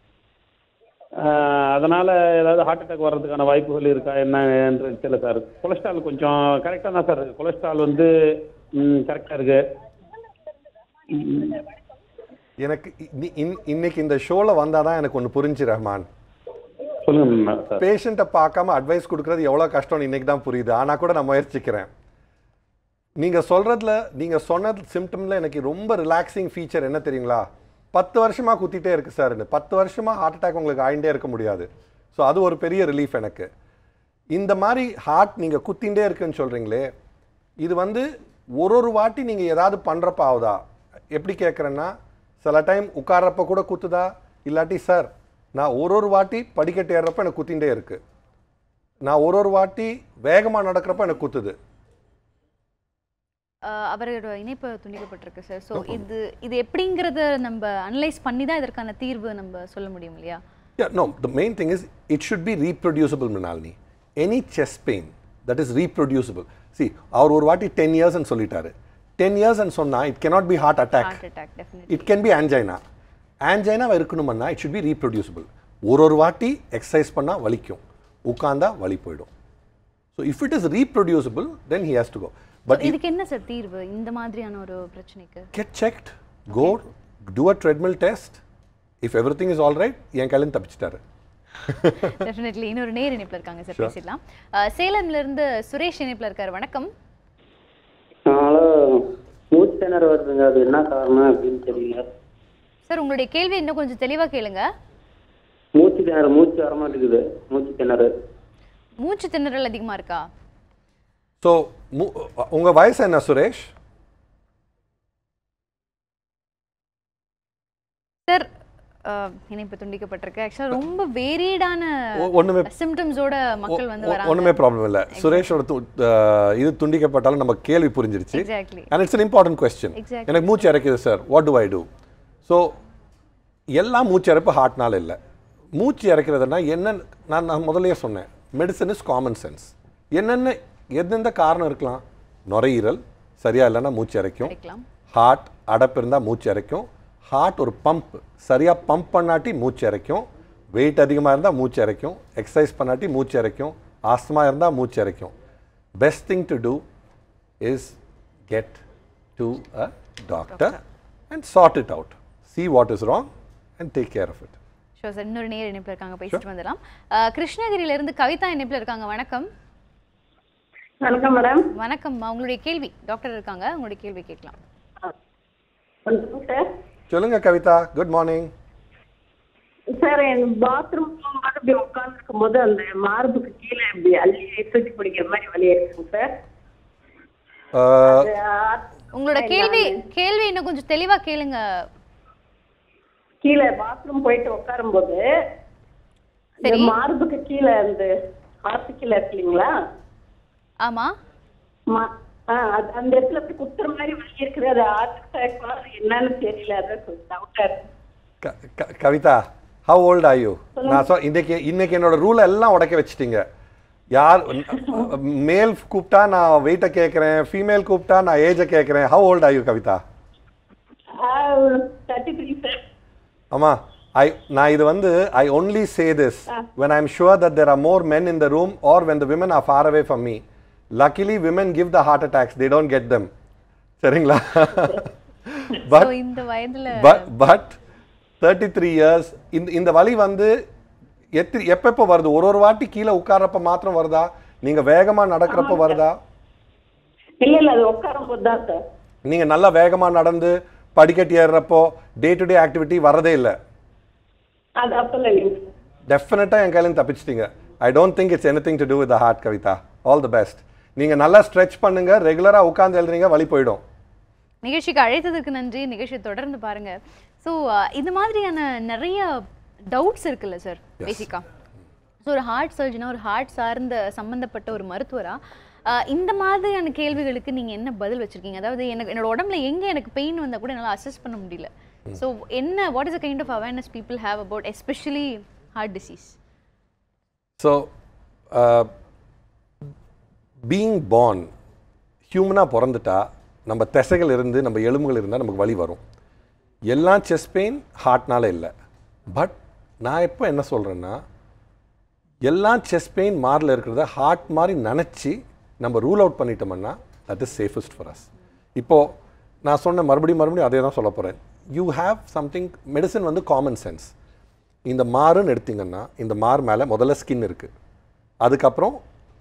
ஆஹ் அதனால ஏதாவது ஹார்ட் அட்டாக் வர்றதுக்கான வாய்ப்புகள் இருக்கா என்னன்றது தெரியல சார் கொலஸ்ட்ரால் கொஞ்சம் கரெக்டாக தான் சார் இருக்கு கொலஸ்ட்ரால் வந்து கரெக்டாக இருக்கு ம், எனக்கு இ- இன்- இன்னைக்கு இந்த ஷோவில் வந்தால் தான் எனக்கு ஒன்று புரிஞ்சு ரஹ்மான் சொல்லுங்க சார் பேஷண்ட்டை பார்க்காம அட்வைஸ் கொடுக்கறது எவ்வளோ கஷ்டம்னு இன்னைக்கு தான் புரியுது ஆனால் கூட நான் முயற்சிக்கிறேன் நீங்கள் சொல்கிறதுல நீங்கள் சொன்ன சிம்டமில் எனக்கு ரொம்ப ரிலாக்ஸிங் ஃபீச்சர் என்ன தெரியுங்களா பத்து வருஷமாக குத்திட்டே இருக்கு சார்னு பத்து வருஷமாக ஹார்ட் அட்டாக் உங்களுக்கு ஆயிண்டே இருக்க முடியாது ஸோ அது ஒரு பெரிய ரிலீஃப் எனக்கு இந்த மாதிரி ஹார்ட் நீங்கள் குத்திண்டே இருக்குன்னு சொல்கிறீங்களே இது வந்து ஒரு ஒரு வாட்டி நீங்கள் ஏதாவது பண்ணுறப்ப ஆகுதா எப்படி கேட்குறேன்னா சில டைம் உட்கார்றப்ப கூட குத்துதா இல்லாட்டி சார் நான் ஒரு ஒரு வாட்டி படிக்கட்டு ஏறுறப்ப எனக்கு குத்திண்டே இருக்கு நான் ஒரு ஒரு வாட்டி வேகமாக நடக்கிறப்ப எனக்கு குத்துது அஹ் அவரோட இணைப்பு துண்டிக்கப்பட்டிருக்கு சார் ஸோ இது இது எப்படிங்கிறத நம்ம அனலைஸ் பண்ணி தான் இதற்கான தீர்வு நம்ம சொல்ல முடியும் இல்லையா Yeah, no, the main thing is it should be reproducible, Mrinalini. Any chest pain that is reproducible. See, அவர் ஒரு வாட்டி டென் இயர்ஸ்ன்னு சொல்லிட்டாரு டென் இயர்ஸ்ன்னு சொன்னா it cannot be heart attack. Heart attack definite it can be angina ஆன்ஜைனாவை இருக்கணுமன்னா it should be reproducible. ஒரு ஒரு வாட்டி எக்ஸசைஸ் பண்ணால் வலிக்கும் உட்காந்தா வலி போயிடும் so if it is reproducible then he has to go but இதுக்கு என்ன சார் தீர்வு இந்த மாதிரியான ஒரு பிரச்சனைக்கு get checked go to a treadmill test if everything is all right என் கையிலேருந்து தப்பிச்சிட்டாரு டெஃபினெட்லி இன்னொரு நேர் இணைப்புல இருக்காங்க சார் பேசிடலாம் அஹ் சேலம்ல இருந்து சுரேஷ் இணைப்புல இருக்காரு வணக்கம் அதனால மூச்சு திணற வருதுங்க அது என்ன காரணம் அப்படின்னு தெரியல சார் உங்களுடைய கேள்வி இன்னும் கொஞ்சம் தெளிவா கேளுங்க மூச்சு திணற மூச்சு வர மாட்டேங்குது மூச்சு திணறு மூச்சு திணறல் அதிகமா இருக்கா ஸோ உங்கள் வயசு என்ன சுரேஷ் சார் அஹ், இணைப்பு துண்டிக்கப்பட்டிருக்கு ஆக்சுவலா ரொம்ப வேரியடான ஒ- ஒண்ணுமே சிம்டம்ஸோட மக்கள் வந்து ஒ- வராங்க ஒண்ணுமே ப்ராப்ளம் இல்லை சுரேஷோட து- அஹ், இது துண்டிக்கப்பட்டாலும் நம்ம கேள்வி புரிஞ்சிருச்சு exactly and it's an important question Exactly. எனக்கு மூச்சு இறக்குது sir what do I do so எல்லாம் மூச்சு இறப்பு ஹார்ட்னால இல்லை மூச்சு இறக்கிறதுனா என்ன நான் நான் முதல்லயே சொன்னேன் மெடிசன் இஸ் காமன் சென்ஸ் என்னென்ன எந்தெந்த காரணம் இருக்கலாம் நுரையீரல் சரியா இல்லைன்னா மூச்சு இறைக்கும் கிடைக்கலாம் ஹார்ட் அடப்பு இருந்தால் மூச்சு இறைக்கும் ஹார்ட் ஒரு பம்ப் சரியாக பம்ப் பண்ணாட்டி மூச்சு இறைக்கும் வெயிட் அதிகமாக இருந்தால் மூச்சு இறைக்கும் எக்ஸசைஸ் பண்ணாட்டி மூச்சு இறைக்கும் ஆஸ்துமா இருந்தால் மூச்சு இறைக்கும் best thing to do is get to a doctor and sort it out see what is wrong and take care of it so sir இன்னொரு நேர் இணைப்புல இருக்காங்க பேசிட்டு வந்துடலாம் அஹ், கிருஷ்ணகிரியில இருந்து கவிதா இணைப்புல இருக்காங்க வணக்கம் வணக்கம் மேடம் வணக்கம்மா உங்களுடைய கேள்வி டாக்டர் இருக்காங்க உங்களுடைய கேள்வி கேட்கலாம் வணக்கம் சார் சொல்லுங்க கவிதா குட் மார்னிங் சார் என் பாத்ரூம் போகும்போது இப்படி உட்காந்துருக்கும் போது அந்த மார்புக்கு கீழே இப்படி அள்ளி தூக்கி பிடிக்கிற மாதிரி வலி இருக்குங்க சார் அது, ஆ, உங்களோட கேள்வி கேள்வி இன்னும் கொஞ்சம் தெளிவா கேளுங்க கீழே பாத்ரூம் போயிட்டு உட்காரும் போது இந்த சரி. மார்புக்கு கீழே அந்த ஆர்த்து கீழே இருக்கு இல்லைங்களா ஆமா மா- ஆ, அது- அந்த இடத்துல அப்படி குத்துற மாதிரி வலி இருக்குது அது ஆர்ட் அட்டாக் என்னன்னு தெரியல அதான் கொஞ்சம் டவுட்டா இருக்கு க- க- Kavitha how old are you நான் சொ இன்னைக்கு இன்னைக்கு என்னோட ரூலை எல்லாம் உடைக்க வச்சிட்டீங்க யார் மேல் கூப்பிட்டா நான் வெயிட்டை கேட்குறேன் ஃபீமேல் கூப்பிட்டா நான் ஏஜை கேட்குறேன் how old are you Kavitha thirty three sir ஆமா ஐ நான் இது வந்து I only say this when I am sure that there are more men in the room or when the women are far away from me luckily women give the heart attacks they don't get them சரிங்களா but So, இந்த வயதுல but but thirty three years இந்த இந்த வலி வந்து எத்தி எப்பப்போ வருது ஒரு ஒரு வாட்டி கீழே உட்கார்றப்ப மாத்திரம் வருதா நீங்க வேகமா நடக்கிறப்ப வருதா இல்ல இல்ல அது உட்காரும் போது தான் சார் நீங்க நல்லா வேகமா நடந்து படிக்கட்டு ஏறுறப்போ டே டு டே ஆக்டிவிட்டி வரதே இல்லை அது அப்பெல்லாம் இல்லைங்க சார் டெஃபினட்டா என் கையிலேருந்து தப்பிச்சிட்டீங்க I don't think it's anything to do with heart Kavitha all the best நீங்க நல்லா ஸ்ட்ரெச் பண்ணுங்க ரெகுலரா உட்கார்ந்து எழுதுறீங்க வலி போயிடும் நிகழ்ச்சிக்கு அழைத்ததுக்கு நன்றி நிகழ்ச்சியை தொடர்ந்து பாருங்க ஸோ இது மாதிரியான நிறைய டவுட்ஸ் இருக்குல்ல சார் பேசிக்கா ஸோ ஒரு ஹார்ட் சர்ஜனா ஒரு ஹார்ட் சார்ந்த சம்பந்தப்பட்ட ஒரு மருத்துவரா அஹ், இந்த மாதிரியான கேள்விகளுக்கு நீங்க என்ன பதில் வச்சிருக்கீங்க அதாவது எனக்கு என்னோட உடம்புல எங்க எனக்கு பெயின் வந்தா கூட என்னால் அசஸ் பண்ண முடியல ஸோ என்ன what is a kind of awareness people have about especially heart disease so being born ஹியூமனாக பிறந்துட்டா நம்ம தசைகள் இருந்து நம்ம எலும்புகள் இருந்தால் நமக்கு வலி வரும் எல்லா செஸ்ட் பெயின் ஹார்ட்னால இல்லை பட் நான் எப்போ என்ன சொல்கிறேன்னா எல்லா செஸ்ட் பெயின் மாரில் இருக்கிறத ஹார்ட் மாதிரி நினச்சி நம்ம ரூல் அவுட் பண்ணிட்டோம்னா that is safest for us இப்போது நான் சொன்ன மறுபடியும் மறுபடியும் அதே தான் சொல்ல போகிறேன் யூ ஹேவ் சம்திங் மெடிசன் வந்து காமன் சென்ஸ் இந்த மாறுன்னு எடுத்தீங்கன்னா இந்த மார் மேலே முதல்ல ஸ்கின் இருக்குது அதுக்கப்புறம்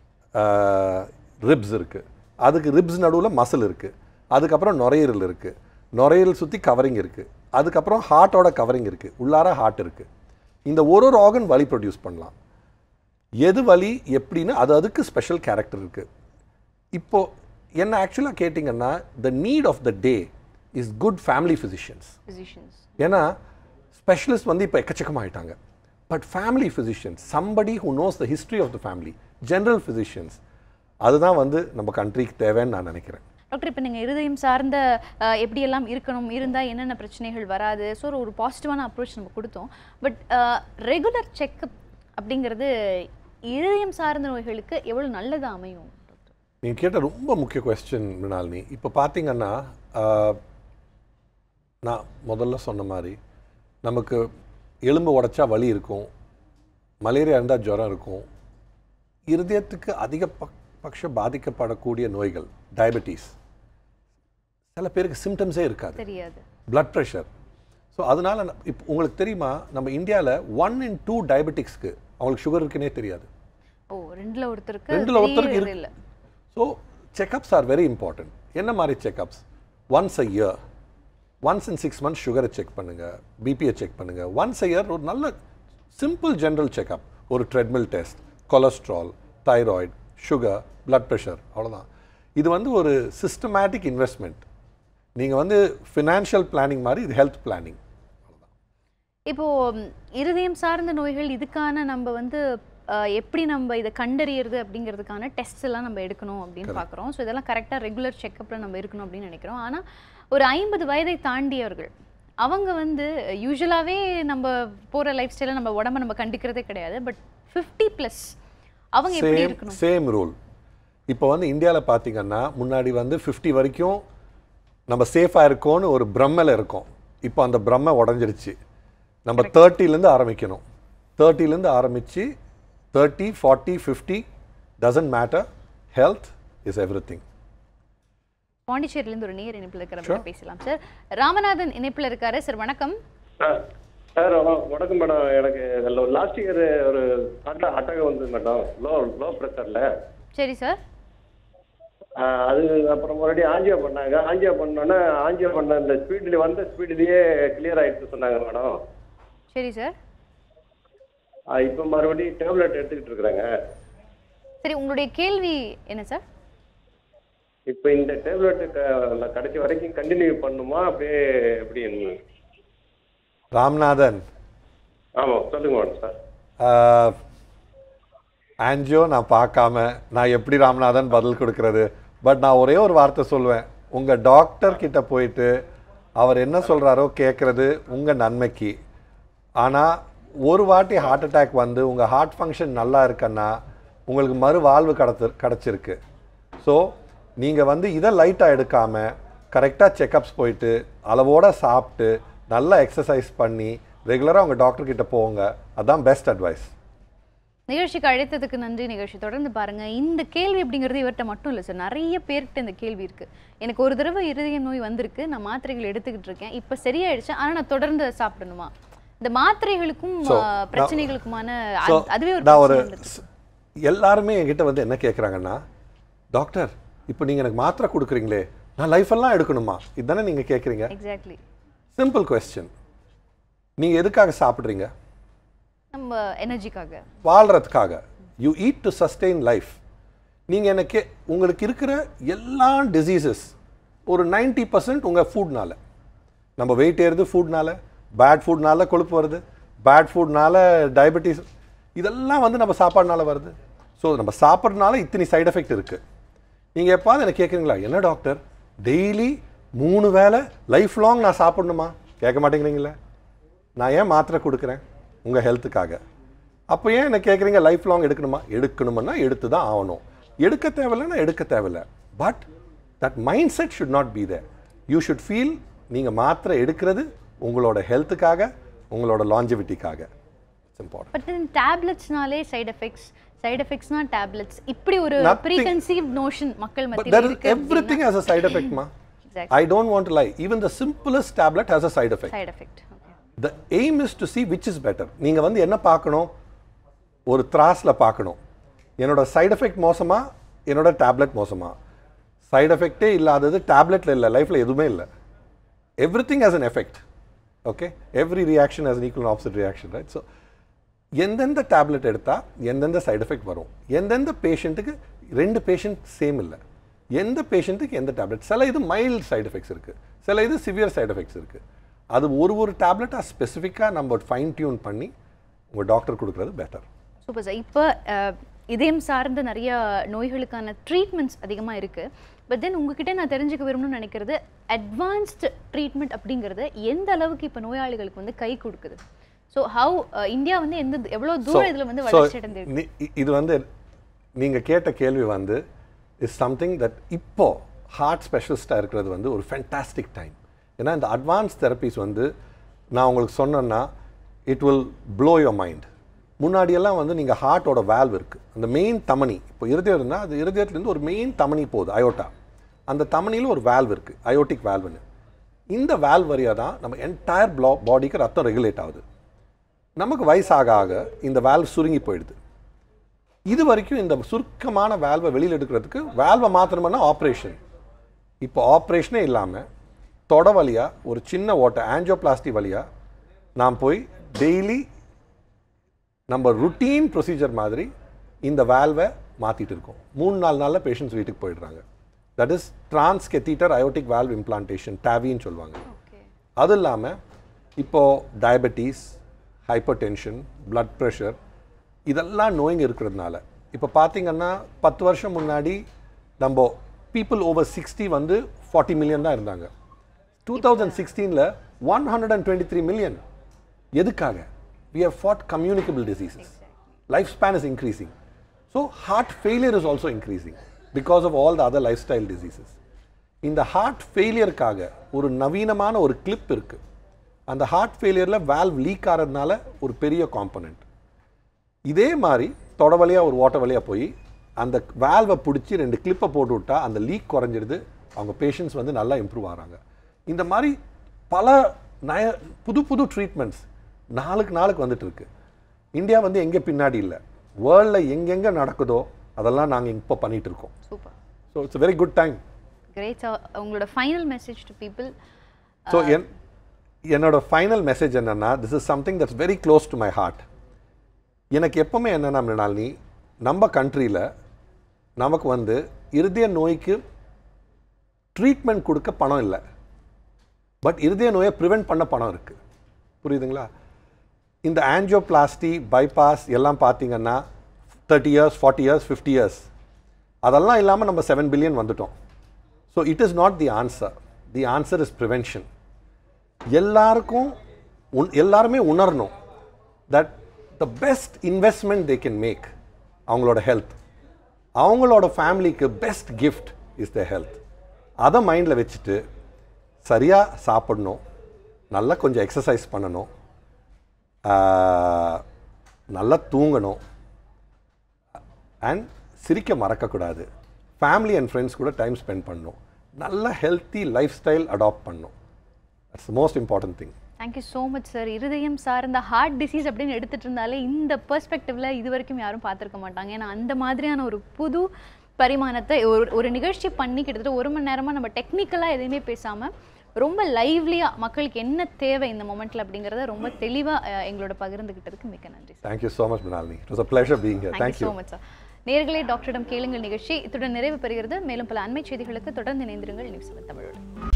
ரிப்ஸ் இருக்குது அதுக்கு ரிப்ஸ் நடுவில் மசில் இருக்குது அதுக்கப்புறம் நுரையீரல் இருக்குது நுரையீரல் சுற்றி கவரிங் இருக்குது அதுக்கப்புறம் ஹார்ட்டோட கவரிங் இருக்குது உள்ளார ஹார்ட் இருக்குது இந்த ஒரு ஒரு ஆர்கன் வலி ப்ரொடியூஸ் பண்ணலாம் எது வலி எப்படின்னு அது அதுக்கு ஸ்பெஷல் கேரக்டர் இருக்குது இப்போ என்ன ஆக்சுவலாக கேட்டிங்கன்னா the need of the day is good family physicians physicians ஏன்னா ஸ்பெஷலிஸ்ட் வந்து இப்போ எக்கச்சக்கமாயிட்டாங்க but family physicians somebody who knows the history of the family general physicians அதுதான் வந்து நம்ம கண்ட்ரிக்கு தேவைன்னு நான் நினைக்கிறேன் டாக்டர் இப்போ நீங்கள் இருதயம் சார்ந்த அஹ், எப்படியெல்லாம் இருக்கணும் இருந்தால் என்னென்ன பிரச்சனைகள் வராது ஸோ ஒரு பாசிட்டிவான அப்ரோச் நம்ம கொடுத்தோம் பட் ரெகுலர் செக்கப் அப்படிங்கிறது இருதயம் சார்ந்த நோய்களுக்கு எவ்வளோ நல்லதாக அமையும் டாக்டர் நீங்கள் கேட்ட ரொம்ப முக்கிய கொஸ்டின் மிருணாலினி இப்போ பார்த்தீங்கன்னா ஆஹ், நான் முதல்ல சொன்ன மாதிரி நமக்கு எலும்பு உடைச்சா வலி இருக்கும் மலேரியா இருந்தால் ஜுரம் இருக்கும் இருதயத்துக்கு அதிக பக் பட்ச பாதிக்கப்படக்கூடிய நோய்கள் டயபெட்டிஸ் சில பேருக்கு சிம்டம்ஸே இருக்காது தெரியாது blood ப்ரெஷர் ஸோ அதனால ந- இப்போ உங்களுக்கு தெரியுமா நம்ம இந்தியாவில் ஒன் இன் டூ டயபெட்டிக்ஸ்க்கு அவங்களுக்கு சுகர் இருக்குன்னே தெரியாது ஓ ரெண்டுல ஒருத்தருக்கு ரெண்டுல ஒருத்தருக்கு தெரியறது இருக்கு. இல்ல so checkups are very important என்ன மாதிரி checkups once a year once in six months சுகரை செக் பண்ணுங்க பிபியை செக் பண்ணுங்க ஒன்ஸ் அ இயர் ஒரு நல்ல சிம்பிள் ஜென்ரல் செக்கப் ஒரு treadmill test cholesterol thyroid sugar blood pressure அவ்வளோதான் இது வந்து ஒரு சிஸ்டமேட்டிக் இன்வெஸ்ட்மெண்ட் நீங்கள் வந்து ஃபினான்ஷியல் பிளானிங் மாதிரி இது ஹெல்த் பிளானிங் இப்போ ம், இருதயம் சார்ந்த நோய்கள் இதுக்கான நம்ம வந்து அஹ், எப்படி நம்ம இதை கண்டறியறது அப்படிங்கிறதுக்கான டெஸ்ட் எல்லாம் நம்ம எடுக்கணும் அப்படின்னு பார்க்குறோம் ஸோ இதெல்லாம் கரெக்டாக ரெகுலர் செக்கப்பில் நம்ம இருக்கணும் அப்படின்னு நினைக்கிறோம் ஆனால் ஒரு ஐம்பது வயதை தாண்டியவர்கள் அவங்க வந்து யூஸ்வலாகவே நம்ம போகிற லைஃப் ஸ்டைலில் நம்ம உடம்ப நம்ம கண்டிக்கிறதே கிடையாது பட் ஃபிஃப்டி ப்ளஸ் அவங்க எப்படி சேம் இருக்கணும் சேம் ரூல் இப்போ வந்து இந்தியாவில் பார்த்தீங்கன்னா முன்னாடி வந்து 50 வரைக்கும் நம்ம சேஃபாக இருக்கோம்னு ஒரு பிரம்மையில் இருக்கோம் இப்போ அந்த பிரம்மை உடஞ்சிருச்சு நம்ம தேர்ட்டிலேருந்து ஆரம்பிக்கணும் தேர்ட்டிலேருந்து ஆரம்பித்து thirty forty fifty doesn't matter health is everything பாண்டிச்சேரியிலேருந்து ஒரு நேர் இணைப்பில் இருக்கிற பேசலாம் சார் ராமநாதன் இணைப்பில் இருக்காரு சார் வணக்கம் சார் வணக்கம் மேடம் எனக்கு லாஸ்ட் இயர் ஒரு அட்ட அட்டகம் வந்து மேடம் லோ லோ ப்ரெஷரில் சரி சார் அது அப்புறம் மறுபடியும் ஆஞ்சியோ பண்ணாங்க ஆஞ்சியோ பண்ணோன்னே ஆஞ்சியோ பண்ண அந்த ஸ்பீட்லேயே வந்த ஸ்பீட்லேயே கிளியர் ஆயிடுச்சு சொன்னாங்க மேடம் சரி சார் இப்போ மறுபடியும் டேப்லெட் எடுத்துக்கிட்டு இருக்கிறேங்க சரி உங்களுடைய கேள்வி என்ன சார் இப்போ இந்த டேப்லெட் கடைசி வரைக்கும் கண்டினியூ பண்ணுமா அப்படியே எப்படி ராம்நாதன் ஆமாம் சொல்லுங்க மேடம் சார் ஆன்ஜியோ நான் பார்க்காம நான் எப்படி ராமநாதன் பதில் கொடுக்கறது பட் நான் ஒரே ஒரு வார்த்தை சொல்லுவேன் உங்கள் டாக்டர் கிட்ட போயிட்டு அவர் என்ன சொல்கிறாரோ கேட்குறது உங்கள் நன்மைக்கு ஆனால் ஒரு வாட்டி ஹார்ட் அட்டாக் வந்து உங்கள் ஹார்ட் ஃபங்க்ஷன் நல்லா இருக்குன்னா உங்களுக்கு மறு வாழ்வு கடத்து கிடச்சிருக்கு ஸோ நீங்கள் வந்து இதை லைட்டாக எடுக்காமல் கரெக்டாக செக்கப்ஸ் போயிட்டு அளவோட சாப்பிட்டு நல்லா எக்ஸசைஸ் பண்ணி ரெகுலராக உங்கள் டாக்டர் கிட்ட போங்க அதான் பெஸ்ட் அட்வைஸ் நிகழ்ச்சிக்கு அழைத்ததுக்கு நன்றி நிகழ்ச்சி தொடர்ந்து பாருங்க இந்த கேள்வி அப்படிங்கிறது இவர்கிட்ட மட்டும் இல்லை சார் நிறைய பேர்கிட்ட இந்த கேள்வி இருக்கு எனக்கு ஒரு தடவை இருதய நோய் வந்திருக்கு நான் மாத்திரைகள் எடுத்துக்கிட்டு இருக்கேன் இப்போ சரியாயிடுச்சு ஆனால் நான் தொடர்ந்து அதை சாப்பிடணுமா இந்த மாத்திரைகளுக்கும் So, ஆ, நான்- பிரச்சனைகளுக்குமான ஸோ அது- அதுவே ஒரு நான் ஒரு பிரச்சனை வந்துருக்கு. ஸ்- எல்லாருமே என்கிட்ட வந்து என்ன கேட்குறாங்கன்னா டாக்டர் இப்போ நீங்கள் எனக்கு மாத்திரை கொடுக்குறீங்களே நான் லைஃப் எல்லாம் எடுக்கணுமா இதுதானே நீங்கள் கேட்குறீங்க எக்ஸாக்ட்லி சிம்பிள் கொஸ்டின் நீங்கள் எதுக்காக சாப்பிட்றீங்க நம்ம எனர்ஜிக்காக வாழ்கிறதுக்காக you eat to sustain life நீங்கள் எனக்கு உங்களுக்கு இருக்கிற எல்லா டிசீசஸ் ஒரு 90% பர்சன்ட் உங்கள் ஃபுட்னால நம்ம வெயிட் ஏறுது ஃபுட்னால பேட் ஃபுட்னால கொழுப்பு வருது பேட் ஃபுட்னால டயபெட்டிஸ் இதெல்லாம் வந்து நம்ம சாப்பாடுனால வருது ஸோ நம்ம சாப்பிட்றதுனால இத்தனை சைடு எஃபெக்ட் இருக்குது நீங்கள் எப்பாவது எனக்கு கேட்குறீங்களா என்ன டாக்டர் டெய்லி மூணு வேளை லைஃப் லாங் நான் சாப்பிடணுமா கேட்க மாட்டேங்கிறீங்களே நான் ஏன் மாத்திரை கொடுக்குறேன் உங்கள் ஹெல்த்துக்காக அப்போ ஏன் என்ன கேட்குறீங்க லைஃப் லாங் எடுக்கணுமா எடுக்கணும்னா எடுத்து தான் ஆகணும் எடுக்க தேவையில்லைன்னா எடுக்க தேவையில்ல but that mindset should not be there you should feel நீங்கள் மாத்திரை எடுக்கிறது உங்களோட ஹெல்த்துக்காக உங்களோட லாஞ்சிவிட்டிக்காக இட்ஸ் இம்பார்ட்டன்ட் பட் தென் டேப்லெட்ஸ்னாலே சைடு எஃபெக்ட்ஸ் சைடு எஃபெக்ட்ஸ்னா டேப்லெட்ஸ் இப்படி ஒரு Nothing. ப்ரீகன்சீவ் நோஷன் மக்கள் But மத்தியில there is இருக்கு everything has a side effect, ma. Exactly. I don't want to lie. Even the simplest tablet has a side effect. Side effect okay The aim is to see which is better. நீங்க வந்து என்ன பார்க்கணும் ஒரு திராஸ்ல பார்க்கணும் என்னோட side effect மோசமா என்னோட tablet மோசமா சைடு எஃபெக்டே இல்லாதது டேப்லெட்ல இல்லை லைஃப்ல எதுவுமே இல்லை everything has an effect okay every reaction has equal opposite reaction right so எந்தெந்த டேப்லெட் எடுத்தால் எந்தெந்த சைடு எஃபெக்ட் வரும் எந்தெந்த பேஷண்ட்டுக்கு ரெண்டு பேஷண்ட் சேம் இல்லை எந்த பேஷண்ட்டுக்கு எந்த டேப்லெட் சில இது மைல்டு சைடு எஃபெக்ட்ஸ் இருக்குது சில இது சிவியர் சைடு எஃபெக்ட்ஸ் இருக்குது அது ஒரு ஒரு டேப்லெட்டாக ஸ்பெசிஃபிக்காக நம்ம ஃபைன் டியூன் பண்ணி உங்கள் டாக்டர் கொடுக்குறது பெட்டர் சூப்பர் சார் இப்போ அஹ், இதயம் சார்ந்த நிறைய நோய்களுக்கான ட்ரீட்மெண்ட்ஸ் அதிகமாக இருக்குது பட் தென் உங்ககிட்ட நான் தெரிஞ்சுக்க விரும்பணும்னு நினைக்கிறது அட்வான்ஸ்டு ட்ரீட்மெண்ட் அப்படிங்கிறது எந்த அளவுக்கு இப்போ நோயாளிகளுக்கு வந்து கை கொடுக்குது ஸோ ஹவு இந்தியா வந்து எந்த எவ்வளோ தூரம் இதில் வந்து வளர்ச்சி அடைந்திருக்கு நீ- இ- இது வந்து நீங்கள் கேட்ட கேள்வி வந்து இஸ் சம்திங் தட் இப்போ ஹார்ட் ஸ்பெஷலிஸ்ட்டாக இருக்கிறது வந்து ஒரு ஃபென்டாஸ்டிக் டைம் ஏன்னா இந்த அட்வான்ஸ் தெரப்பிஸ் வந்து நான் உங்களுக்கு சொன்னேன்னா it will blow your mind முன்னாடியெல்லாம் வந்து நீங்கள் ஹார்ட்டோட வேல்வ் இருக்குது அந்த மெயின் தமனி இப்போ இருதயம் இருந்தால் அது இருதயத்துலேருந்து ஒரு மெயின் தமனி போகுது அயோட்டா அந்த தமனியில் ஒரு வேல்வ் இருக்குது அயோட்டிக் வேல்வ்னு இந்த வேல்வ் வழியாக தான் நம்ம என்டையர் ப்ளா பாடிக்கு ரத்தம் ரெகுலேட் ஆகுது நமக்கு வயசாக ஆக இந்த வேல்வ் சுருங்கி போயிடுது இது வரைக்கும் இந்த சுருக்கமான வேல்வை வெளியில் எடுக்கிறதுக்கு வேல்வை மாற்றணும்னா ஆப்ரேஷன் இப்போ ஆப்ரேஷனே இல்லாமல் தொட வழியா ஒரு சின்ன ஓட்டை ஆஞ்சியோபிளாஸ்டி வழியா நான் போய் டெய்லி நம்ம ருட்டீன் ப்ரொசீஜர் மாதிரி இந்த வேல்வை மாற்றிட்டு இருக்கோம் மூணு நாலு நாளில் பேஷண்ட்ஸ் வீட்டுக்கு போயிடுறாங்க that is transcatheter aortic valve implantation டேவின்னு சொல்லுவாங்க அது இல்லாமல் இப்போது diabetes hypertension blood pressure இதெல்லாம் நோய்ங்க இருக்கிறதுனால இப்போ பார்த்தீங்கன்னா பத்து வருஷம் முன்னாடி நம்ம பீப்புள் ஓவர் சிக்ஸ்டி வந்து ஃபார்ட்டி மில்லியன் தான் இருந்தாங்க டூ தௌசண்ட் சிக்ஸ்டீனில் one hundred and twenty three million எதுக்காக we have fought communicable diseases lifespan is increasing so heart failure is also increasing because of all the other life style diseases இந்த heart ஃபெயிலியருக்காக ஒரு நவீனமான ஒரு clip இருக்கு அந்த heart ஃபெயிலியரில் valve league ஆகிறதுனால ஒரு பெரிய காம்பனண்ட் இதே மாதிரி தொட வழியா ஒரு ஓட்ட வழியா போய் அந்த வேல்வை பிடிச்சி ரெண்டு கிளிப்பை போட்டு விட்டா அந்த லீக் குறைஞ்சிடுது அவங்க பேஷண்ட்ஸ் வந்து நல்லா இம்ப்ரூவ் ஆகிறாங்க இந்த மாதிரி பல நய புது புது ட்ரீட்மெண்ட்ஸ் நாளுக்கு நாளுக்கு வந்துட்டு இருக்கு இந்தியா வந்து எங்கே பின்னாடி இல்லை வேர்ல்டில் எங்கெங்கே நடக்குதோ அதெல்லாம் நாங்கள் இப்போ பண்ணிட்டு இருக்கோம் super so it's very good time great உங்களோட final message to people so என் என்னோட ஃபைனல் மெசேஜ் என்னன்னா this is something that's very close to my heart எனக்கு எப்பவுமே என்னென்னா மிருணாலினி நம்ம கண்ட்ரியில் நமக்கு வந்து இருதய நோய்க்கு ட்ரீட்மெண்ட் கொடுக்க பணம் இல்லை பட் இருதய நோயை ப்ரிவெண்ட் பண்ண பணம் இருக்குது புரியுதுங்களா இந்த ஆஞ்சியோபிளாஸ்டி பைபாஸ் எல்லாம் பார்த்தீங்கன்னா thirty years forty years fifty years அதெல்லாம் இல்லாமல் நம்ம செவன் பில்லியன் வந்துட்டோம் so it is not the answer the answer is prevention எல்லாருக்கும் உன் எல்லாருமே உணரணும் that the best investment they can make அவங்களோட ஹெல்த் அவங்களோட ஃபேமிலிக்கு best gift is the health அதை மைண்டில் வச்சுட்டு சரியாக சாப்பிடணும் நல்லா கொஞ்சம் எக்ஸசைஸ் பண்ணணும் ஆஹ், நல்லா தூங்கணும் அண்ட் சிரிக்க மறக்கக்கூடாது ஃபேமிலி அண்ட் ஃப்ரெண்ட்ஸ் கூட டைம் ஸ்பெண்ட் பண்ணணும் நல்ல ஹெல்த்தி லைஃப் ஸ்டைல் அடாப்ட் பண்ணணும் that's most important thing thank you so much sir இருதயம் சார்ந்த ஹார்ட் டிசீஸ் அப்படின்னு எடுத்துட்டு இருந்தாலே இந்த பெர்ஸ்பெக்டிவ்ல இது வரைக்கும் யாரும் பார்த்துருக்க மாட்டாங்க ஏன்னா அந்த மாதிரியான ஒரு புது பரிமாணத்தை ஒரு ஒரு நிகழ்ச்சி பண்ணி கிட்டத்தட்ட ஒரு மணி நேரமாக நம்ம டெக்னிக்கலாக எதையுமே பேசாமல் ரொம்ப லைவ்லியாக மக்களுக்கு என்ன தேவை இந்த மொமெண்ட்டில் அப்படிங்கிறத ரொம்ப தெளிவாக எங்களோட பகிர்ந்துக்கிட்டதுக்கு மிக்க நன்றி sir thank you so much Minalini it was a pleasure being here thank you so thank you much sir நேர்களே டாக்டரிடம் கேளுங்கள் நிகழ்ச்சி இத்துடன் நிறைவு பெறுகிறது மேலும் பல அண்மை செய்திகளுக்கு தொடர்ந்து இணைந்திருங்கள் நியூஸ் தமிழோடு